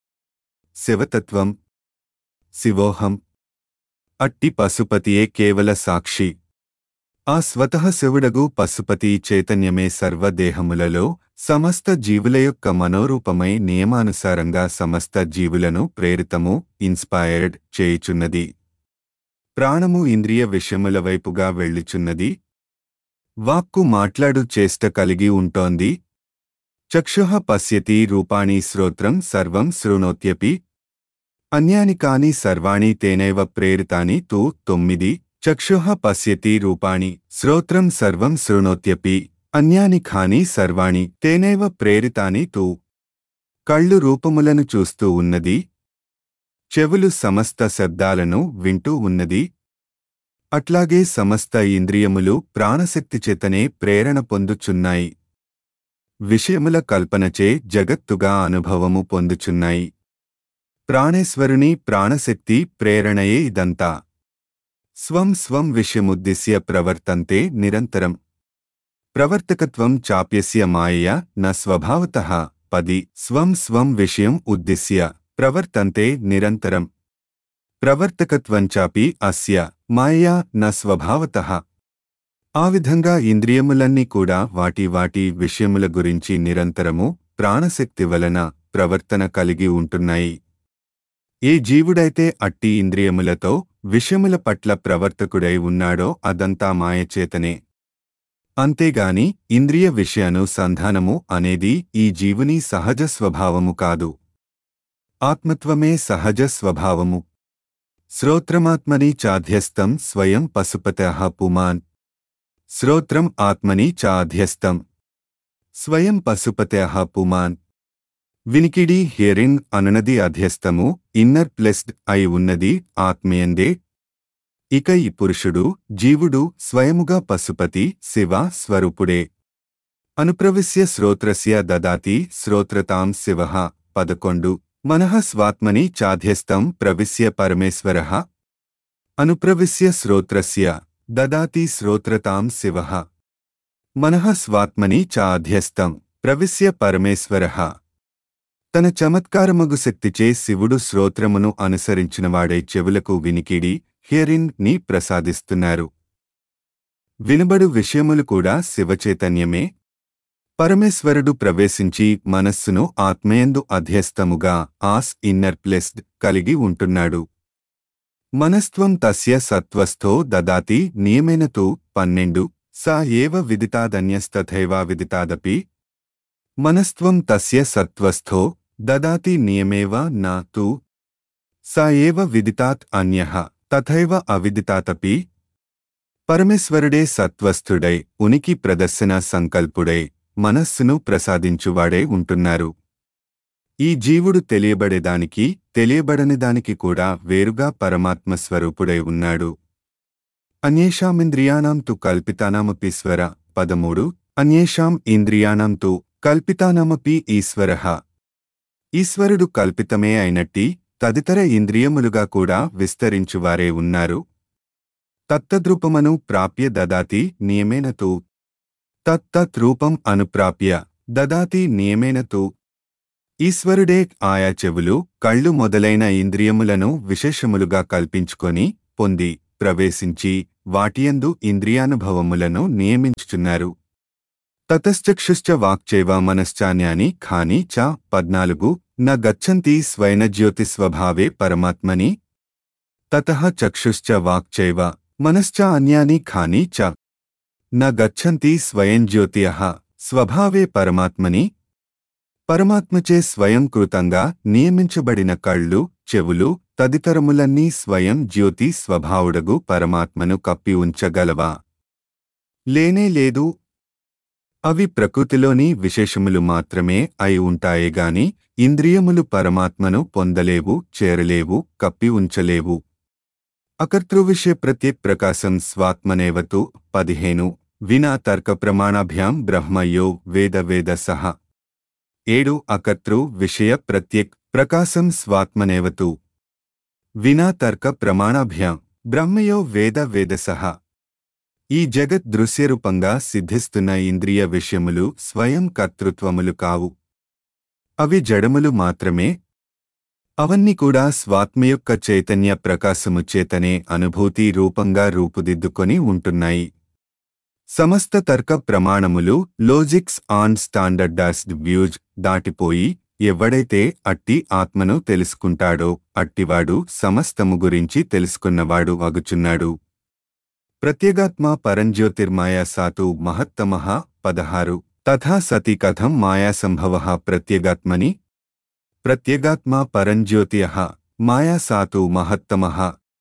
శివతత్వం శివోహం అట్టి పశుపతియే కేవల సాక్షి ఆ స్వతః శివుడగు పశుపతి చైతన్యమే సర్వదేహములలో సమస్త జీవుల యొక్క మనోరూపమై నియమానుసారంగా సమస్త జీవులను ప్రేరితము ఇన్స్పైర్డ్ చేయుచున్నది ప్రాణము ఇంద్రియ విషయముల వైపుగా వెళ్ళుచున్నది వాక్కు మాట్లాడు చేష్ట కలిగి ఉంటోంది చక్షుః పశ్యతి రూపాణి శ్రోత్రం సర్వం శృణోత్యపి అన్యాని కాని సర్వాణి తేనైవ ప్రేరితాని తు తొమ్మిది చక్షుః పశ్యతి రూపాణి శ్రోత్రం సర్వం శృణోత్యపి అన్యాని ఖాని సర్వాణి తేనైవ ప్రేరితాని తు కళ్ళు రూపములను చూస్తూ ఉన్నది చెవులు సమస్త శబ్దాలను వింటూ ఉన్నది అట్లాగే సమస్త ఇంద్రియములు ప్రాణశక్తి చేతనే ప్రేరణ పొందుచున్నాయి విషయముల కల్పనచే జగత్తుగా అనుభవము పొందుచున్నాయి ప్రాణేశ్వరుని ప్రాణశక్తి ప్రేరణయే ఇదంతా స్వం స్వం విషయముద్దిశ్య ప్రవర్తంతే నిరంతరం ప్రవర్తకత్వం చాప్యస్య మాయయ న స్వభావత పది స్వం స్వం విషయం ఉద్దిశ్య ప్రవర్తంతే నిరంతరం ప్రవర్తకత్వంచాపి అస్య మాయయా న స్వభావత ఆ విధంగా ఇంద్రియములన్నీ కూడా వాటి వాటి విషయముల గురించి నిరంతరము ప్రాణశక్తి వలన ప్రవర్తన కలిగి ఉంటున్నాయి ఏ జీవుడైతే అట్టి ఇంద్రియములతో విషయముల పట్ల ప్రవర్తకుడై ఉన్నాడో అదంతా మాయచేతనే అంతేగాని ఇంద్రియ విషయానుసంధానము అనేది ఈ జీవుని సహజ స్వభావము కాదు ఆత్మత్వమే సహజ స్వభావము శ్రోత్రమాత్మని చాధ్యస్థం స్వయం పశుపత పుమాన్ శ్రోత్రం ఆత్మని చాధ్యస్థం స్వయం పశుపత పుమాన్ వినికిడి హియరింగ్ అనునది అధ్యస్థము ఇన్నర్ ప్లెస్డ్ అయి ఉన్నది ఆత్మీయందే ఇక ఈ పురుషుడు జీవుడు స్వయముగా పశుపతి శివ స్వరూపుడే అనుప్రవిశ్య శ్రోత్రస్య దదాతి శ్రోత్రతాం శివ పదకొండు మనః స్వాత్మని చాధ్యస్థం ప్రవిశ్య పరమేశ్వర అనుప్రవిశ్య శ్రోత్రస్య దదాతి శ్రోత్రతాం శివ మనః స్వాత్మని చాధ్యస్థం ప్రవిశ్య పరమేశ్వర తన చమత్కారమగు శక్తిచే శివుడు శ్రోత్రమును అనుసరించినవాడై చెవులకు వినికిడి హియరింగ్ ని ప్రసాదిస్తున్నారు వినబడు విషయములు కూడా శివచైతన్యమే పరమేశ్వరుడు ప్రవేశించి మనస్సును ఆత్మయందు అధ్యస్థముగా ఆస్ ఇన్నర్ ప్లెస్డ్ కలిగి ఉంటున్నాడు మనస్త్వం తస్య సత్వస్థో దదాతి నియమేన తు పన్నెండు సా ఏవ విదితాదన్యస్తథైవా విదితాదపి మనస్త్వం తస్య సత్వస్థో దదాతి నియమేవ నా తు స ఏవ విదితాత్ అన్యః తథైవ అవిదితాతపి పరమేశ్వరుడే సత్వస్థుడై ఉనికి ప్రదర్శన సంకల్పుడై మనస్సును ప్రసాదించువాడే ఉంటున్నారు ఈ జీవుడు తెలియబడేదానికి తెలియబడనిదానికి కూడా వేరుగా పరమాత్మ స్వరూపుడై ఉన్నాడు అన్యేషామింద్రియాణం తు కల్పితానామపి స్వర పదమూడు అన్యేషాం ఇంద్రియాణం తు కల్పితానామపి ఈశ్వరః ఈశ్వరుడు కల్పితమే అయినట్టి తదితర ఇంద్రియములుగా కూడా విస్తరించువారే ఉన్నారు తత్తద్రూపమను ప్రాప్య దదాతి నియమేన తు తత్తత్ రూపం అనుప్రాప్య దదాతి నియమేన తు ఈశ్వరుడే ఆయా చెవులు కళ్ళు మొదలైన ఇంద్రియములను విశేషములుగా కల్పించుకొని పొంది ప్రవేశించి వాటియందు ఇంద్రియానుభవములను నియమించుచున్నారు తతశ్చక్షుశ్చ వాక్చైవ మనశ్చాన్యాని ఖాని చ పద్నాలుగు న గచ్చంతి స్వైనజ్యోతిస్వభావే పరమాత్మని తతః చక్షుశ్చ వాక్చైవ మనశ్చ అన్యాని ఖాని చ న గచ్చంతి స్వయం జ్యోతియః స్వభావే పరమాత్మని పరమాత్మచే స్వయంకృతంగా నియమించబడిన కళ్ళు చెవులు తదితరములన్నీ స్వయం జ్యోతి స్వభావుడగు పరమాత్మను కప్పి ఉంచగలవా లేనే లేదు అవి ప్రకృతిలోని విశేషములు మాత్రమే అయి ఉంటాయేగాని ఇంద్రియములు పరమాత్మను పొందలేవు చేరలేవు కప్పి ఉంచలేవు అకర్తృవిషయ ప్రత్యేక్ ప్రకాశం స్వాత్మనేవతు పదిహేను వినా తర్క ప్రమాణాభ్యాం బ్రహ్మయో వేద వేద సహ ఏడు అకర్తృ విషయ ప్రత్యేక్ ప్రకాశం స్వాత్మనేవతు వినా తర్క ప్రమాణాభ్యాం బ్రహ్మయో వేద వేద సహ ఈ జగత్ దృశ్యరూపంగా సిద్ధిస్తున్న ఇంద్రియ విషయములు స్వయం కర్తృత్వములు కావు అవి జడములు మాత్రమే అవన్నీ కూడా స్వాత్మ యొక్క చైతన్య ప్రకాశము చేతనే అనుభూతి రూపంగా రూపుదిద్దుకొని ఉంటున్నాయి సమస్త తర్క ప్రమాణములు లాజిక్స్ ఆన్ స్టాండర్డాస్డ్ వ్యూజ్ దాటిపోయి ఎవడైతే అట్టి ఆత్మను తెలుసుకుంటాడో అట్టివాడు సమస్తము గురించి తెలుసుకున్నవాడు అగుచున్నాడు ప్రత్యేగాత్మ పరంజ్యోతిర్మాయా సాతు మహత్తమః పదహారు తథా సతి కథం మాయాసంభవ ప్రత్యేగాత్మని ప్రత్యేగాత్మ పరంజ్యోతియః మాయా సాతు మహత్తమః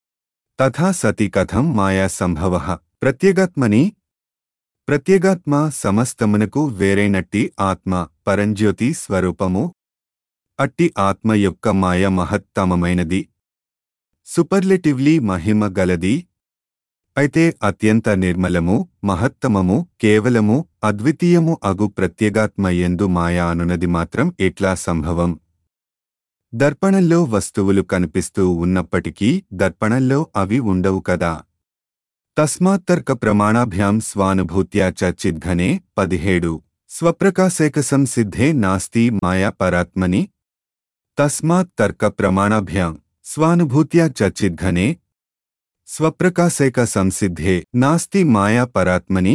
తథా సతి కథం మాయాసంభవ ప్రత్యేగాత్మని ప్రత్యేగాత్మ సమస్తమునకు వేరైనట్టి ఆత్మ పరంజ్యోతి స్వరూపము అట్టి ఆత్మ యొక్క మాయ మహత్తమమైనది సూపర్లెటివ్లీ మహిమ గలది అయితే అత్యంత నిర్మలము మహత్తమము కేవలము అద్వితీయము అగు ప్రత్యేగాత్మ ఎందు మాయా అనునది మాత్రం ఎట్లా సంభవం దర్పణంలో వస్తువులు కనిపిస్తూ ఉన్నప్పటికీ దర్పణంలో అవి ఉండవు కదా తస్మాత్తర్క ప్రమాణాభ్యాం స్వానుభూత్యా చ చిద్ఘనే పదిహేడు స్వప్రకాశేక సంసిద్ధే నాస్తి మాయా పరాత్మని తస్మాత్ తర్క ప్రమాణాభ్యాం స్వానుభూత్యా చ చిద్ఘనే స్వప్రకాశేక సంసిద్ధే నాస్తి మాయా పరాత్మని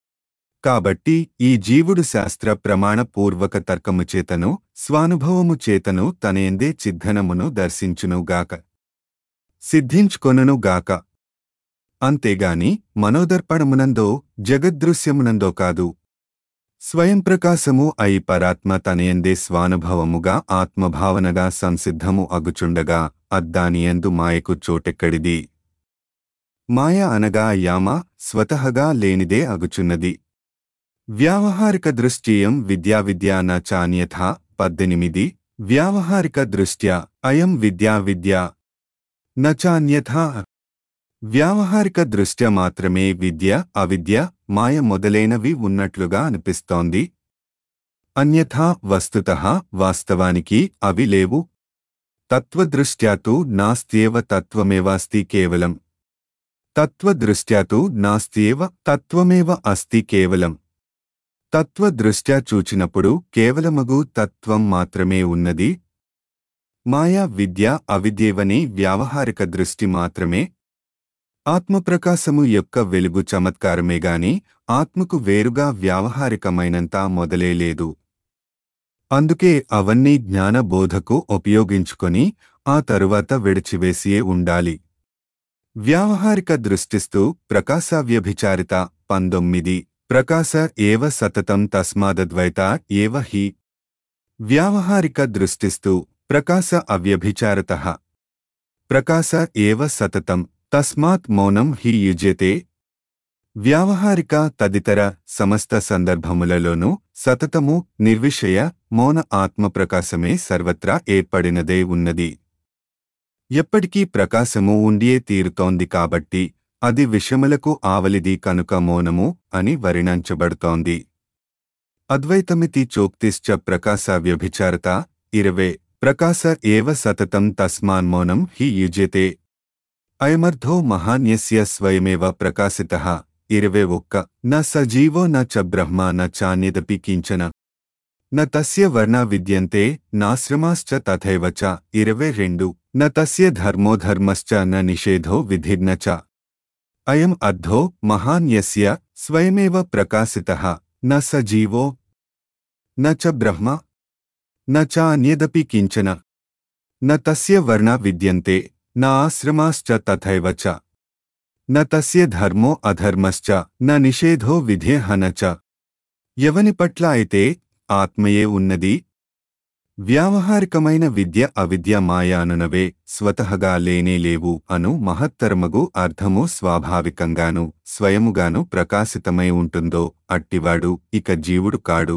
కాబట్టి ఈ జీవుడు శాస్త్ర ప్రమాణపూర్వక తర్కము చేతను స్వానుభవము చేతను తనేందే చిద్ధనమును దర్శించునుగాక సిద్ధించుకొనుగాక అంతేగాని మనోదర్పణమునందో జగద్దృశ్యమునందో కాదు స్వయం ప్రకాశము అయి పరాత్మ తనయందే స్వానుభవముగా ఆత్మభావనగా సంసిద్ధము అగుచుండగా అద్దానియందు మాయకు చోటెక్కడిది మాయ అనగా యామ స్వతహగా లేనిదే అగుచున్నది వ్యావహారిక దృష్టియం విద్యా విద్యా న చాన్యథా పద్దెనిమిది వ్యావహారిక దృష్ట్యా అయం విద్యా విద్యా న చాన్యథా వ్యావహారిక దృష్ట్యా మాత్రమే విద్య అవిద్య మాయ మొదలైనవి ఉన్నట్లుగా అనిపిస్తోంది అన్యథా వస్తుతః వాస్తవానికి అవి లేవు తత్వదృష్ట్యా తు నాస్త్యేవ తత్వమేవాస్తి కేవలం తత్వదృష్ట్యా తు నాస్త్యేవ తత్వమేవ అస్తి కేవలం తత్వదృష్ట్యా చూచినప్పుడు కేవలమగు తత్వం మాత్రమే ఉన్నది మాయా విద్య అవిద్యేవని వ్యావహారిక దృష్టి మాత్రమే ఆత్మప్రకాశము యొక్క వెలుగు చమత్కారమేగాని ఆత్మకు వేరుగా వ్యావహారికమైనంత మొదలే లేదు అందుకే అవన్నీ జ్ఞానబోధకు ఉపయోగించుకొని ఆ తరువాత విడిచివేసియే ఉండాలి వ్యావహారిక దృష్టిస్తూ ప్రకాశవ్యభిచారిత పంతొమ్మిది ప్రకాశ ఏవ సతతం తస్మాదద్వైత ఏవ హి వ్యావహారిక దృష్టిస్తూ ప్రకాశ అవ్యభిచారత ప్రకాశ ఏవ సతతం తస్మాత్ మౌనం హి యుజ్యతే వ్యావహారిక తదితర సమస్త సందర్భములలోనూ సతతము నిర్విషయ మౌన ఆత్మప్రకాశమే సర్వత్రా ఏర్పడినదే ఉన్నది ఎప్పటికీ ప్రకాశము ఉండియే తీరుతోంది కాబట్టి అది విషములకు ఆవలిది కనుక మౌనము అని వర్ణించబడుతోంది అద్వైతమితి చోక్తిశ్చ ప్రకాశ వ్యభిచారత ఇరవే ప్రకాశ ఏవ సతతం తస్మాన్మౌనం హి యుజ్యతే అయమర్థో మహాన్యస్య స్వయమేవ ప్రకాశితః ఇరవే ఒక్క న సజీవో న చ బ్రహ్మ న చాన్యదపి కించన న తస్య వర్ణ విద్యంతే నాశ్రమాశ్చ తథైవ చ ఇరవే రెండు న తస్య ధర్మో ధర్మశ్చ న నిషేధో విధిర్న చ అయం అర్థో మహాన్యస్య స్వయమేవ ప్రకాశితః న సజీవో న చ బ్రహ్మ న చాన్యదపి కించన న తస్య వర్ణ విద్యంతే న ఆశ్రమాశ్చ తథైవ చ న తస్య ధర్మో అధర్మశ్చ న నిషేధో విధేహ న చ ఎవని పట్ల అయితే ఆత్మయే ఉన్నది వ్యావహారికమైన విద్య అవిద్య మాయానునవే స్వతహగా లేనే లేవు అను మహత్తరమగు అర్థము స్వాభావికంగాను స్వయముగాను ప్రకాశితమై ఉంటుందో అట్టివాడు ఇక జీవుడు కాడు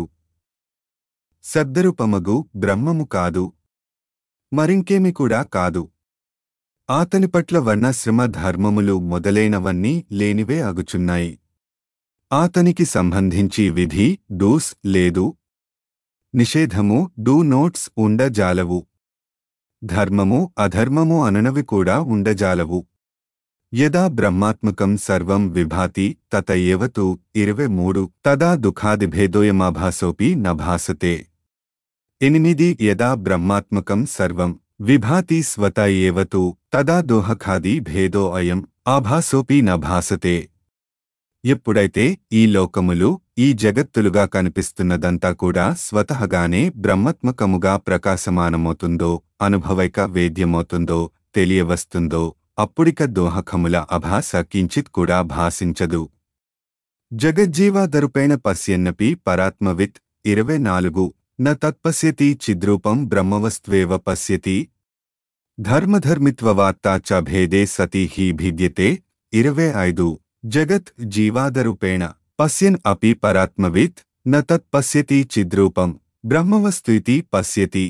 శబ్దరూపమగు బ్రహ్మము కాదు మరింకేమి కూడా కాదు ఆతని పట్ల వర్ణశ్రమ ధర్మములు మొదలైనవన్నీ లేనివే అగుచున్నాయి ఆతనికి సంబంధించి విధి డూస్ లేదు నిషేధము డూ నోట్స్ ఉండజాలవు ధర్మము అధర్మము అననవి కూడా ఉండజాలవు యదా బ్రహ్మాత్మకం సర్వం విభాతి తత ఏవతు ఇరవై మూడు తదా దుఃఖాదిభేదోయమాభాసోపి నభాసతే ఎనిమిది యదా బ్రహ్మాత్మకం సర్వం విభాతి స్వత ఏవతు తదా దోహఖాది భేదో అయం ఆభాసోపి నభాసతే ఎప్పుడైతే ఈ లోకములు ఈ జగత్తులుగా కనిపిస్తున్నదంతా కూడా స్వతహగానే బ్రహ్మత్మకముగా ప్రకాశమానమవుతుందో అనుభవైక వేద్యమవుతుందో తెలియవస్తుందో అప్పుడిక దోహకముల అభాస కించిత్ కూడా భాసించదు జగజ్జీవాదరుపైన పశ్యన్నపి పరాత్మవిత్ ఇరవై నాలుగు న తత్పశ్యతి చిద్రూపం బ్రహ్మవస్త్వేవ పశ్యతి ధర్మధర్మిత్వవార్తా చ భేదే సతి హి భిద్యతే ఇరవై ఐదు జగత్ జీవాదరూపేణ పశ్యన్ అపి పరాత్మవిత్ న తత్పశ్యతి చిద్రూపం బ్రహ్మవస్తు పశ్యతి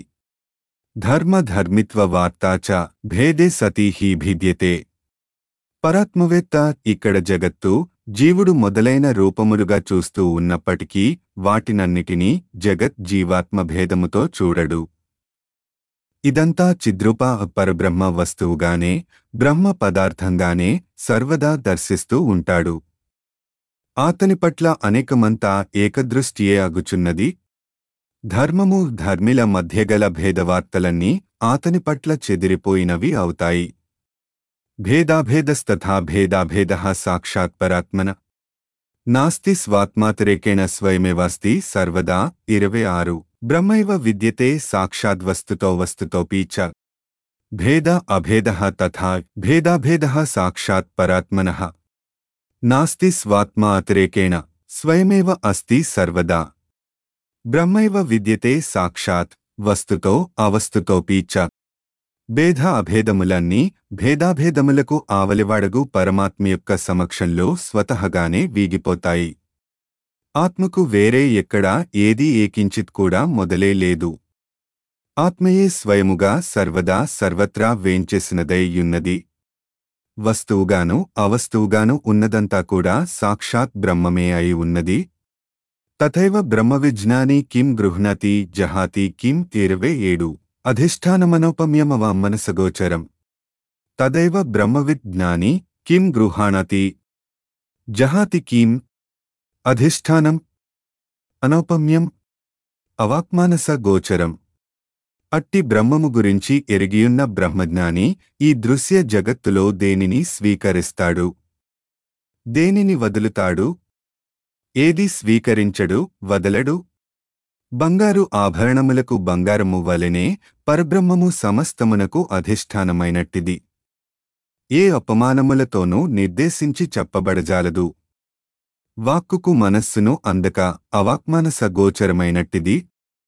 ధర్మధర్మిత్వవార్తా చ భేదే సతి హి భిద్యతే పరాత్మవేత్త ఇక్కడ జగత్తు జీవుడు మొదలైన రూపములుగా చూస్తూ ఉన్నప్పటికీ వాటినన్నిటినీ జగత్ జీవాత్మ భేదముతో చూడడు ఇదంతా చిద్రూప పరబ్రహ్మ వస్తువుగానే బ్రహ్మ పదార్థంగానే సర్వదా దర్శిస్తూ ఉంటాడు ఆతని పట్ల అనేకమంతా ఏకదృష్టియే అగుచున్నది ధర్మము ధర్మిల మధ్యగల భేదవార్తలన్నీ ఆతని పట్ల చెదిరిపోయినవి అవుతాయి భేదాభేదస్తథా భేదాభేద సాక్షాత్ పరాత్మన నాస్తి స్వాత్మాతిరేకేణ స్వయమేవాస్తి సర్వదా ఇరవై ఆరు బ్రహ్మైవ విద్యతే సాక్షాద్వస్తుతో వస్తుతోపి చ భేద అభేద తథా భేదాభేద సాక్షాత్ పరాత్మన నాస్తి స్వాత్మా అతిరేకేణ స్వయమేవ అస్తి సర్వదా బ్రహ్మైవ విద్యతే సాక్షాత్ వస్తుతో అవస్తుతోపి చ భేద అభేదములన్నీ భేదాభేదములకు ఆవలివాడగు పరమాత్మ యొక్క సమక్షంలో స్వతహగానే వీగిపోతాయి ఆత్మకు వేరే ఎక్కడా ఏదీ ఏకించిత్ కూడా మొదలే లేదు ఆత్మయే స్వయముగా సర్వదా సర్వత్రా వేంచేసినదైయున్నది వస్తువుగాను అవస్తువుగాను ఉన్నదంతా కూడా సాక్షాత్ బ్రహ్మమే అయి ఉన్నది తథైవ బ్రహ్మవిజ్ఞాని కిం గృహ్ణతి జహాతి కిం ఇరవై ఏడు అధిష్టానమనోపమ్యమవ మనసగోచరం తదైవ బ్రహ్మవిజ్ఞాని కిం గృహాణతి జహాతి కిం అధిష్టానం అనౌపమ్యం అవాక్మానస గోచరం అట్టి బ్రహ్మము గురించి ఎరిగియున్న బ్రహ్మజ్ఞాని ఈ దృశ్య జగత్తులో దేనిని స్వీకరిస్తాడు దేనిని వదులుతాడు ఏది స్వీకరించడు వదలడు బంగారు ఆభరణములకు బంగారము వలెనే పరబ్రహ్మము సమస్తమునకు అధిష్టానమైనట్టిది ఏ అపమానములతోనూ నిర్దేశించి చెప్పబడజాలదు వాక్కుకు మనస్సును అందక అవాక్మానస గోచరమైనట్టిది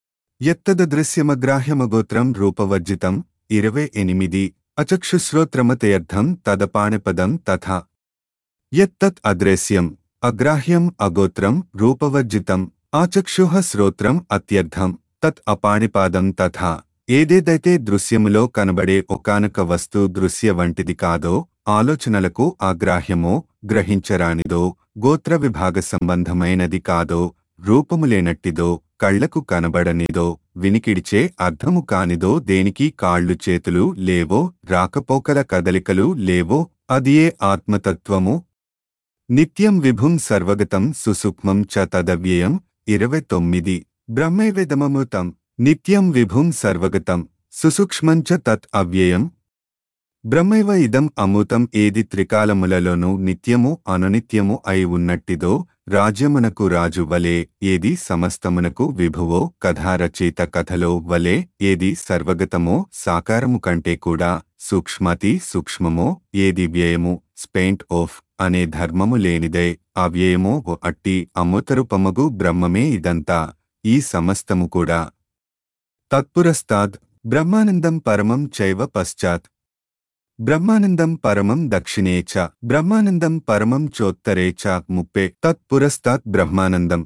ఎత్తదృశ్యమగ్రాహ్యమగోత్రం రూపవర్జితం ఇరవై ఎనిమిది అచక్షుశ్రోత్రమతయర్థం తదపాణిపదం తథా యత్తత్ అదృశ్యం అగ్రాహ్యం అగోత్రం రూపవర్జితం ఆచక్షుః శ్రోత్రం అత్యర్థం తత్ అపాణిపాదం తథా ఏదేదైతే దృశ్యములో కనబడే ఒకానొక వస్తు దృశ్య వంటిది కాదో ఆలోచనలకు అగ్రాహ్యమో గ్రహించరానిదో గోత్ర విభాగ సంబంధమైనది కాదో రూపములేనట్టిదో కళ్లకు కనబడనిదో వినికిడిచే అర్థము కానిదో దేనికి కాళ్ళు చేతులు లేవో రాకపోకల కదలికలు లేవో అదియే ఆత్మతత్వము నిత్యం విభుం సర్వగతం సుసూక్మం చ తదవ్యయం ఇరవై తొమ్మిది బ్రహ్మైవేదమమృతం నిత్యం విభుం సర్వగతం సుసూక్ష్మం చ తత్ అవ్యయం బ్రహ్మైవ ఇదం అమృతం ఏది త్రికాలములలోనూ నిత్యము అనునిత్యము అయి ఉన్నట్టిదో రాజ్యమునకు రాజు వలె ఏది సమస్తమునకు విభువో కథారచయిత కథలో వలె ఏది సర్వగతమో సాకారము కంటే కూడా సూక్ష్మతి సూక్ష్మమో ఏది వ్యయము స్పెయింట్ ఆఫ్ అనే ధర్మము లేనిదే అవ్యయమో ఓ అట్టి అమృతరూపమగు బ్రహ్మమే ఇదంతా ఈ సమస్తము కూడా తత్పురస్తాద్ బ్రహ్మానందం పరమం చైవ పశ్చాత్ బ్రహ్మానందం పరమం దక్షిణే చ బ్రహ్మానందం పరమం చోత్తరే చ ముప్పే తత్పురస్తాత్ బ్రహ్మానందం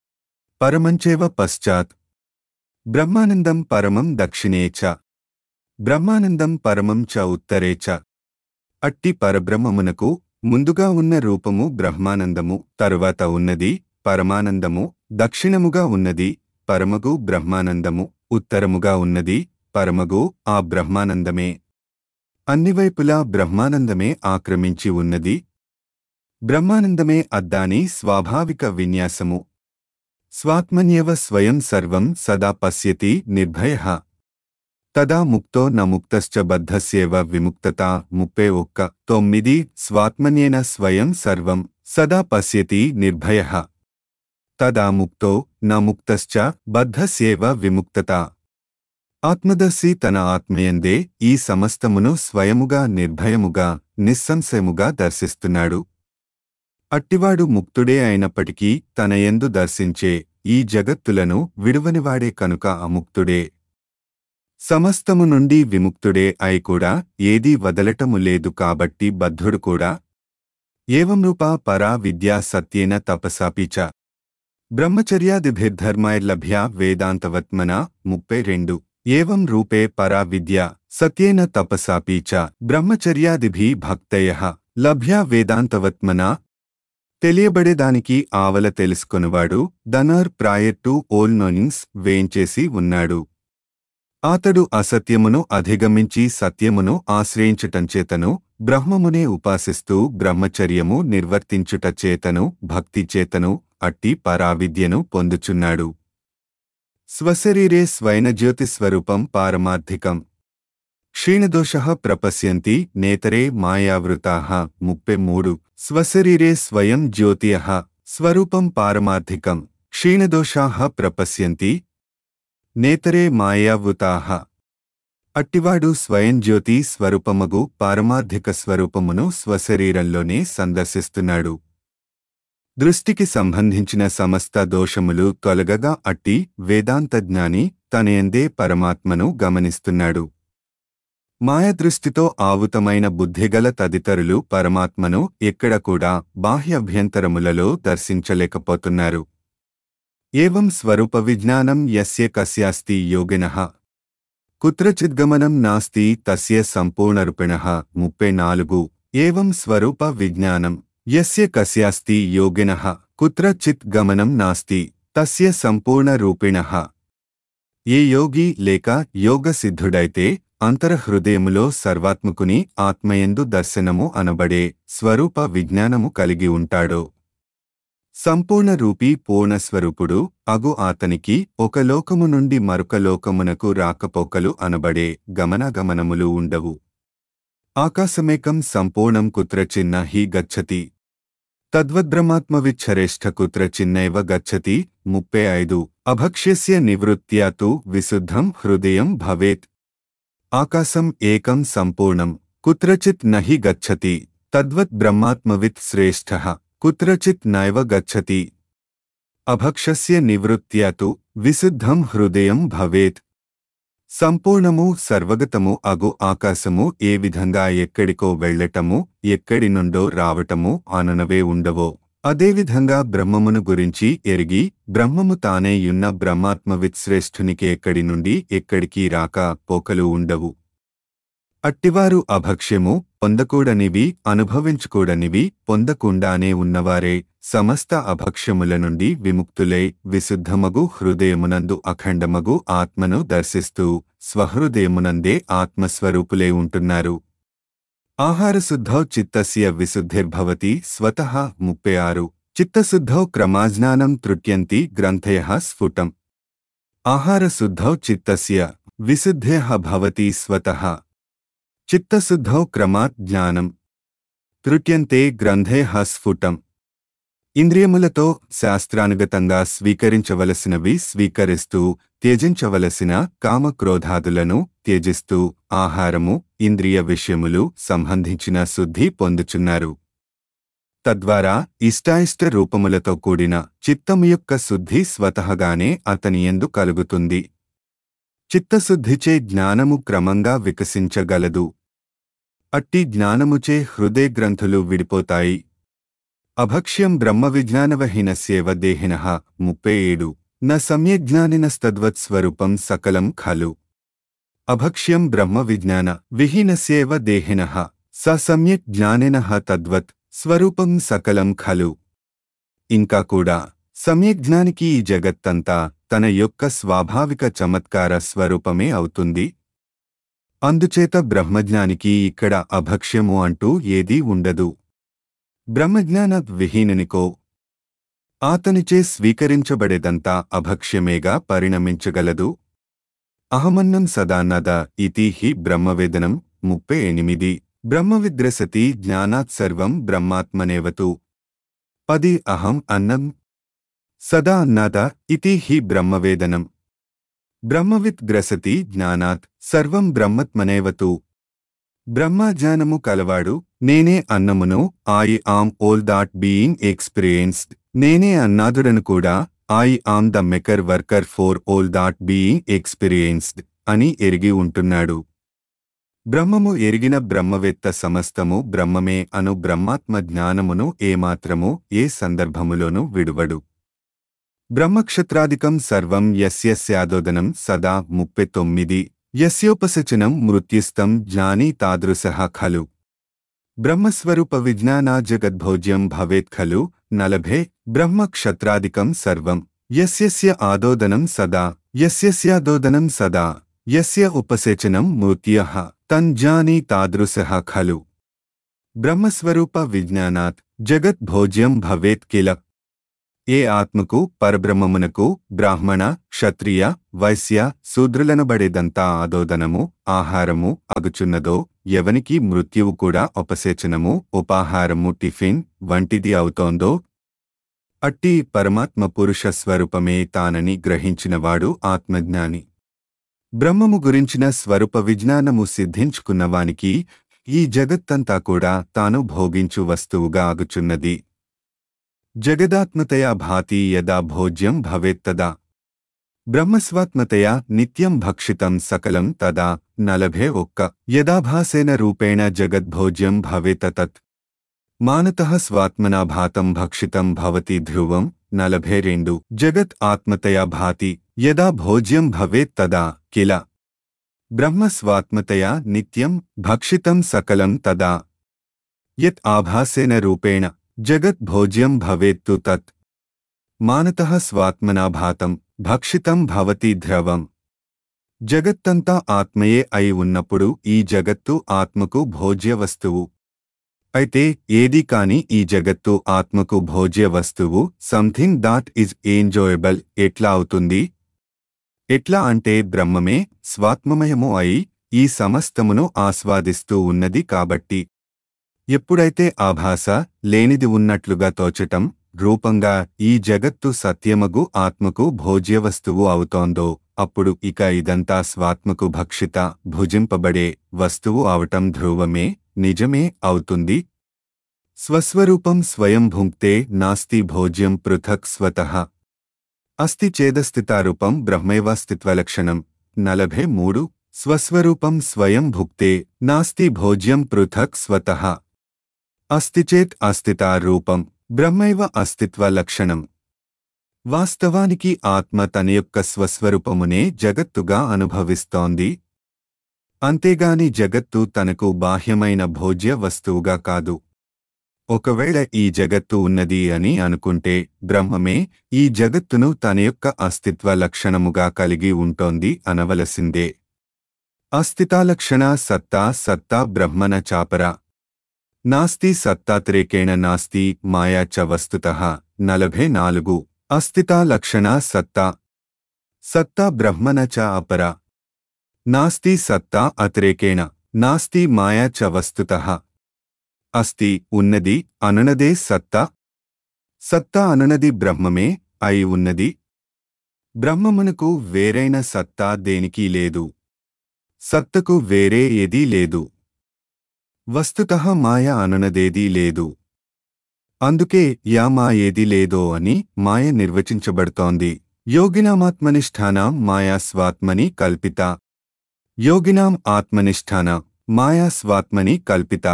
పరమంచేవ పశ్చాత్ బ్రహ్మానందం పరమం దక్షిణే చ బ్రహ్మానందం పరమం చ ఉత్తరే చ అట్టి పరబ్రహ్మమునకు ముందుగా ఉన్న రూపము బ్రహ్మానందము తరువాత ఉన్నది పరమానందము దక్షిణముగా ఉన్నది పరమగు బ్రహ్మానందము ఉత్తరముగా ఉన్నది పరమగు ఆ బ్రహ్మానందమే అన్నివైపులా బ్రహ్మానందమే ఆక్రమించి ఉన్నది బ్రహ్మానందమే అద్దాని స్వాభావిక విన్యాసము స్వాత్మన్యవ స్వయం సర్వం సదా పశ్యతి నిర్భయ తదా ముక్తో న ముక్తశ్చ బద్ధస్యేవ విముక్తత ముప్పై ఒక్క తొమ్మిది స్వాత్మన్యేన స్వయం సర్వం సదా పశ్యతి నిర్భయ తదా ముక్తో న ముక్తశ్చ బద్ధస్యేవ విముక్తత ఆత్మదర్శి తన ఆత్మయందే ఈ సమస్తమును స్వయముగా నిర్భయముగా నిస్సంశయముగా దర్శిస్తున్నాడు అట్టివాడు ముక్తుడే అయినప్పటికీ తన యందు దర్శించే ఈ జగత్తులను విడువనివాడే కనుక అముక్తుడే సమస్తము నుండి విముక్తుడే అయి కూడా ఏదీ వదలటము లేదు కాబట్టి బద్ధుడు కూడా ఏవం రూపా పరా విద్యా సత్యేన తపసాపి చ బ్రహ్మచర్యాదిభిర్ధర్మైర్లభ్యా వేదాంతవత్మన ముప్పై రెండు ఏవం రూపే పరా విద్య సత్యేన తపసాపి చ బ్రహ్మచర్యాదిభి భక్తయ లభ్యా వేదాంతవత్మన తెలియబడేదానికి ఆవల తెలుసుకొనువాడు knower prior to all knowings వేంచేసి ఉన్నాడు అతడు అసత్యమును అధిగమించి సత్యమును ఆశ్రయించుటంచేతను బ్రహ్మమునే ఉపాసిస్తూ బ్రహ్మచర్యము నిర్వర్తించుట చేతను భక్తి చేతను అట్టి పరావిద్యను పొందుచున్నాడు స్వశరీరే స్వైనజ్యోతిస్వరూపం పారమార్థికం క్షీణదోష ప్రపశ్యంతి నేతరే మాయావృతా ముప్పై మూడు స్వశరీరే స్వయం జ్యోతియ స్వరూపం పారమార్థికం క్షీణదోషా ప్రపశ్యంతి నేతరే మాయావృతా అట్టివాడు స్వయం జ్యోతి స్వరూపమగు పారమార్థిక స్వరూపమును స్వశరీరంలోనే సందర్శిస్తున్నాడు దృష్టికి సంబంధించిన సమస్త దోషములు తొలగగా అట్టి వేదాంత జ్ఞాని తనయందే పరమాత్మను గమనిస్తున్నాడు మాయదృష్టితో ఆవుతమైన బుద్ధిగల తదితరులు పరమాత్మను ఎక్కడ కూడా బాహ్యభ్యంతరములలో దర్శించలేకపోతున్నారు ఏవం స్వరూప విజ్ఞానం యస్య కస్యాస్తి యోగినః కుత్రచిద్గమనం నాస్తి తస్య సంపూర్ణరూపిణః ముప్పై నాలుగు ఏవం స్వరూప విజ్ఞానం యస్య కస్యాస్తి యోగినః కుత్రచిత్ గమనం నాస్తి తస్య సంపూర్ణరూపిణః ఏ యోగి లేక యోగసిద్ధుడైతే అంతరహృదయములో సర్వాత్మకుని ఆత్మయందు దర్శనము అనబడే స్వరూప విజ్ఞానము కలిగి ఉంటాడో సంపూర్ణ రూపీ పూర్ణస్వరూపుడు అగు ఆతనికి ఒక లోకము నుండి మరొక లోకమునకు రాకపోకలు అనబడే గమనాగమనములు ఉండవు ఆకాశమేకం సంపూర్ణం కుత్రచిన్న హి గచ్చతి తద్వద్బ్రహ్మాత్మవిచ్చరేష్ఠ కుత్రచిన్నైవ గచ్చతి ముప్పై ఐదు అభక్ష్యస్య నివృత్త్యా తు విశుద్ధం హృదయం భవేత్ ఆకాశం ఏకం సంపూర్ణం కుత్రచిత్ నహి గచ్చతి తద్వత్ బ్రహ్మాత్మవిత్ శ్రేష్ఠః కుత్రచిత్ నైవ గచ్చతి అభక్షస్య నివృత్త్యా తు విశుద్ధం హృదయం భవేత్ సంపూర్ణము సర్వగతము అగు ఆకాశము ఏ విధంగా ఎక్కడికో వెళ్ళటము ఎక్కడి నుండో రావటము ఆననవే ఉండవో అదేవిధంగా బ్రహ్మమును గురించి ఎరిగి బ్రహ్మము తానేయున్న బ్రహ్మాత్మవిత్ శ్రేష్ఠునికి ఎక్కడి నుండి ఎక్కడికి రాక పోకలు ఉండవు అట్టివారు అభక్ష్యము పొందకూడనివి అనుభవించకూడనివి పొందకుండానే ఉన్నవారే సమస్త అభక్ష్యముల నుండి విముక్తులై విశుద్ధమగు హృదయమునందు అఖండమగు ఆత్మను దర్శిస్తూ స్వహృదయమునందే ఆత్మస్వరూపులే ఉంటున్నారు ఆహారశుద్ధౌ చిత్తస్య విశుద్ధిర్భవతి స్వతః ముప్పై ఆరు చిత్తశుద్ధౌ క్రమాజ్ఞానం తృట్యంతి గ్రంథయ స్ఫుటం ఆహారశుద్ధౌ చిత్తస్య విశుద్ధేః భవతి స్వతః చిత్తశుద్ధౌ క్రమాత్ జ్ఞానం తృట్యంతే గ్రంథేః స్ఫుటం ఇంద్రియములతో శాస్త్రానుగతంగా స్వీకరించవలసినవి స్వీకరిస్తూ త్యజించవలసిన కామక్రోధాదులను త్యజిస్తూ ఆహారము ఇంద్రియ విషయములు సంబంధించిన శుద్ధి పొందుచున్నారు తద్వారా ఇష్టాయిష్ట రూపములతో కూడిన చిత్తము యొక్క శుద్ధి స్వతహగానే అతని ఎందు కలుగుతుంది చిత్తశుద్ధిచే జ్ఞానము క్రమంగా వికసించగలదు అట్టి జ్ఞానముచే హృదయ గ్రంథులు విడిపోతాయి అభక్ష్యం బ్రహ్మ విజ్ఞానవహీనస్యేవ దేహిన ముప్పై ఏడు న సమ్యజ్ఞానినస్తద్వత్ స్వరూపం సకలం ఖలు అభక్ష్యం బ్రహ్మ విజ్ఞాన విహీనస్యేవ దేహిన స సమ్యక్ జ్ఞానిన తద్వత్ స్వరూపం సకలం ఖలు ఇంకా కూడా సమ్యజ్ఞానికి ఈ జగత్తంతా తన యొక్క స్వాభావిక చమత్కార స్వరూపమే అవుతుంది అందుచేత బ్రహ్మజ్ఞానికి ఇక్కడ అభక్ష్యము అంటూ ఏదీ ఉండదు బ్రహ్మజ్ఞాన విహీనునికో ఆతనిచే స్వీకరించబడేదంతా అభక్ష్యమేగా పరిణమించగలదు అహమన్నం సదానద ఇతి హి బ్రహ్మవేదనం ముప్పై ఎనిమిది బ్రహ్మవిద్రసతి జ్ఞానాత్ సర్వం బ్రహ్మాత్మనేవతు పది అహం అన్నం సదా అన్నాద ఇతి హి బ్రహ్మవేదనం బ్రహ్మవిత్ గ్రసతి జ్ఞానాత్ సర్వం బ్రహ్మత్మనేవతు బ్రహ్మజ్ఞానము కలవాడు నేనే అన్నమును I am all that being experienced నేనే అన్నాదుడను కూడా I am the maker worker for all that being experienced అని ఎరిగి ఉంటున్నాడు బ్రహ్మము ఎరిగిన బ్రహ్మవేత్త సమస్తము బ్రహ్మమే అను బ్రహ్మాత్మ జ్ఞానమును ఏమాత్రము ఏ సందర్భములోనూ విడువడు బ్రహ్మక్షత్రాదికం సర్వం యస్య స్యాదోదనం సదా ముప్పై తొమ్మిది యస్యోపసచనం మృత్యుస్తం జ్ఞానీ తాదృశః ఖలు బ్రహ్మస్వరూప విజ్ఞానా జగద్భోజ్యం భవేత్ ఖలు నలభే బ్రహ్మక్షత్రాదికం సర్వం యస్యస్య ఆదోదనం సదా యస్యస్యాదోదనం సదా యస్య ఉపసేచనం మృత్యః తజ్ఞానీ తాదృశః ఖలు బ్రహ్మస్వరూప విజ్ఞానాత్ జగద్భోజ్యం భవేత్ కిల ఏ ఆత్మకు పరబ్రహ్మమునకు బ్రాహ్మణ క్షత్రియ వైశ్య శూద్రులనబడేదంతా ఆదోదనము ఆహారము అగుచున్నదో ఎవనికి మృత్యువు కూడా ఉపసేచనము ఉపాహారము టిఫిన్ వంటిది అవుతోందో అట్టి పరమాత్మ పురుష స్వరూపమే తానని గ్రహించినవాడు ఆత్మజ్ఞాని బ్రహ్మము గురించిన స్వరూప విజ్ఞానము సిద్ధించుకున్నవానికి ఈ జగత్తంతా కూడా తాను భోగించు వస్తువుగా ఆగుచున్నది జగదాత్మతయా భాతి యదా భోజ్యం భవేత్తదా బ్రహ్మస్వాత్మతయా నిత్యం భక్షితం సకలం తదా నలభే ఒక్క యదాభాసేన రూపేణ జగద్భోజ్యం భవేత తత్ మానతః స్వాత్మనా భాతం భక్షితం భవతి ధ్రువం నలభే రెండు జగత్ ఆత్మతయా భాతి యదా భోజ్యం భవేత్ తదా కిల బ్రహ్మస్వాత్మతయా నిత్యం భక్షితం సకలం తదా యత్ ఆభాసేన రూపేణ జగత్ భోజ్యం భవేత్తు తత్ మానతః స్వాత్మనా భాతం భక్షితం భవతి ద్రవం జగత్తంతా ఆత్మయే అయి ఉన్నప్పుడు ఈ జగత్తు ఆత్మకు భోజ్య వస్తువు అయితే ఏది కాని ఈ జగత్తు ఆత్మకు భోజ్య వస్తువు సంథింగ్ దాట్ ఈజ్ ఎంజాయబుల్ ఎట్లా అవుతుంది ఎట్లా అంటే బ్రహ్మమే స్వాత్మమయము అయి ఈ సమస్తమును ఆస్వాదిస్తూ ఉన్నది కాబట్టి ఎప్పుడైతే ఆభాస లేనిది ఉన్నట్లుగా తోచటం రూపంగా ఈ జగత్తు సత్యమగు ఆత్మకు భోజ్యవస్తువు అవుతోందో అప్పుడు ఇక ఇదంతా స్వాత్మకు భక్షిత భుజింపబడే వస్తువు అవటం ధ్రువమే నిజమే అవుతుంది స్వస్వరూపం స్వయం భుంక్తే నాస్తి భోజ్యం పృథక్ స్వతః అస్తి చేదస్థితారూపం బ్రహ్మైవాస్తిత్వలక్షణం నలభే మూడు స్వస్వరూపం స్వయం భుక్తే నాస్తి భోజ్యం పృథక్ స్వతః అస్తి చేత్ అస్థితారూపం బ్రహ్మైవ అస్తిత్వ లక్షణం వాస్తవానికి ఆత్మ తన యొక్క స్వస్వరూపమునే జగత్తుగా అనుభవిస్తోంది అంతేగాని జగత్తు తనకు బాహ్యమైన భోజ్య వస్తువుగా కాదు ఒకవేళ ఈ జగత్తు ఉన్నది అని అనుకుంటే బ్రహ్మమే ఈ జగత్తును తన యొక్క అస్తిత్వ లక్షణముగా కలిగి ఉంటోంది అనవలసిందే అస్థితాలక్షణ సత్తా సత్తా బ్రహ్మణ చాపర నాస్తి సత్తాతిరేకేణ నాస్తి మాయా చ వస్తుతః నలభై నాలుగు అస్థితా లక్షణ సత్తా సత్తా బ్రహ్మణ చ అపర నాస్తి సత్తా అతిరేకేణ నాస్తి మాయా చ వస్తుతః అస్తి ఉన్నది అనునదే సత్తా సత్తా అనునది బ్రహ్మమే అయి ఉన్నది బ్రహ్మమునకు వేరైన సత్తా దేనికీ లేదు సత్తకు వేరే ఏదీ లేదు వస్తుతః మాయ అనునదేదీ లేదు అందుకే యా మా ఏది లేదో అని మాయ నిర్వచించబడుతోంది యోగినామాత్మనిష్ఠానాం మాయా స్వాత్మని కల్పిత యోగినాం ఆత్మనిష్ఠాన మాయా స్వాత్మని కల్పిత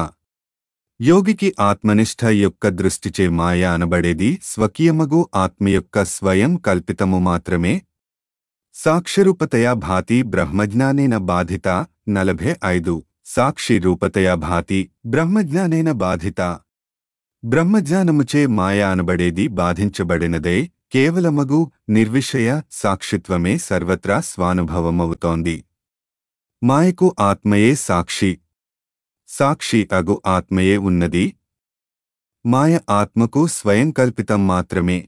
యోగికి ఆత్మనిష్ఠ యొక్క దృష్టిచే మాయ అనబడేది స్వకీయమగు ఆత్మ యొక్క స్వయం కల్పితము మాత్రమే సాక్షిరూపతయా భాతి బ్రహ్మజ్ఞానేన బాధిత నలభై ఐదు సాక్షి రూపతయా భాతి బ్రహ్మజ్ఞానేన బాధిత బ్రహ్మజ్ఞానముచే మాయ అనబడేది బాధించబడినదే కేవలమగు నిర్విషయ సాక్షిత్వమే సర్వత్రా స్వానుభవమవుతోంది మాయకు ఆత్మయే సాక్షి సాక్షి అగు ఆత్మయే ఉన్నది మాయ ఆత్మకు స్వయం కల్పితం మాత్రమే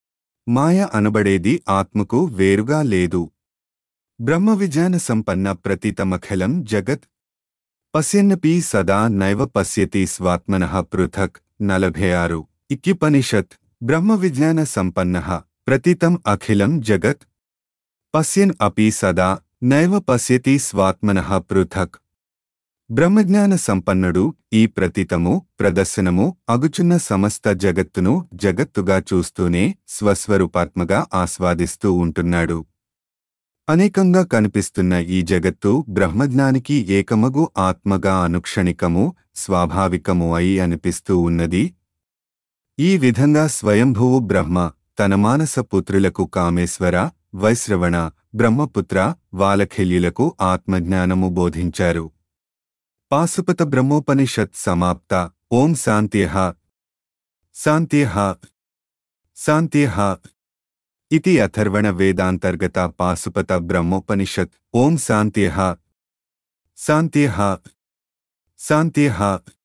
మాయ అనబడేది ఆత్మకు వేరుగా లేదు బ్రహ్మ విజ్ఞాన సంపన్న ప్రతీతమఖిలం జగత్ పశ్యన్నపి సదా నైవ పశ్యతి స్వాత్మన పృథక్ నలభై ఆరు ఇక్యుపనిషత్ బ్రహ్మ విజ్ఞాన సంపన్న ప్రతీతం అఖిలం జగత్ పశ్యన్ అపి సదా నైవ పశ్యతి స్వాత్మన పృథక్ బ్రహ్మజ్ఞాన సంపన్నుడు ఈ ప్రతీతము ప్రదర్శనము అగుచున్న సమస్త జగత్తును జగత్తుగా చూస్తూనే స్వస్వరూపాత్మగా ఆస్వాదిస్తూ ఉంటున్నాడు అనేకంగా కనిపిస్తున్న ఈ జగత్తు బ్రహ్మజ్ఞానికి ఏకమగు ఆత్మగా అనుక్షణికము స్వాభావికము అయి అనిపిస్తూ ఉన్నది ఈ విధంగా స్వయంభువు బ్రహ్మ తన మానస పుత్రులకు కామేశ్వర వైశ్రవణ బ్రహ్మపుత్ర వాలఖిల్యులకు ఆత్మజ్ఞానము బోధించారు పాశుపత బ్రహ్మోపనిషత్ సమాప్త ఓం శాంత్యః శాంత్యః శాంత్యః इति अथर्वण वेदांतर्गता पाशुपत ब्रह्मोपनिषत् ओम शान्त्यः शान्त्यः शान्त्यः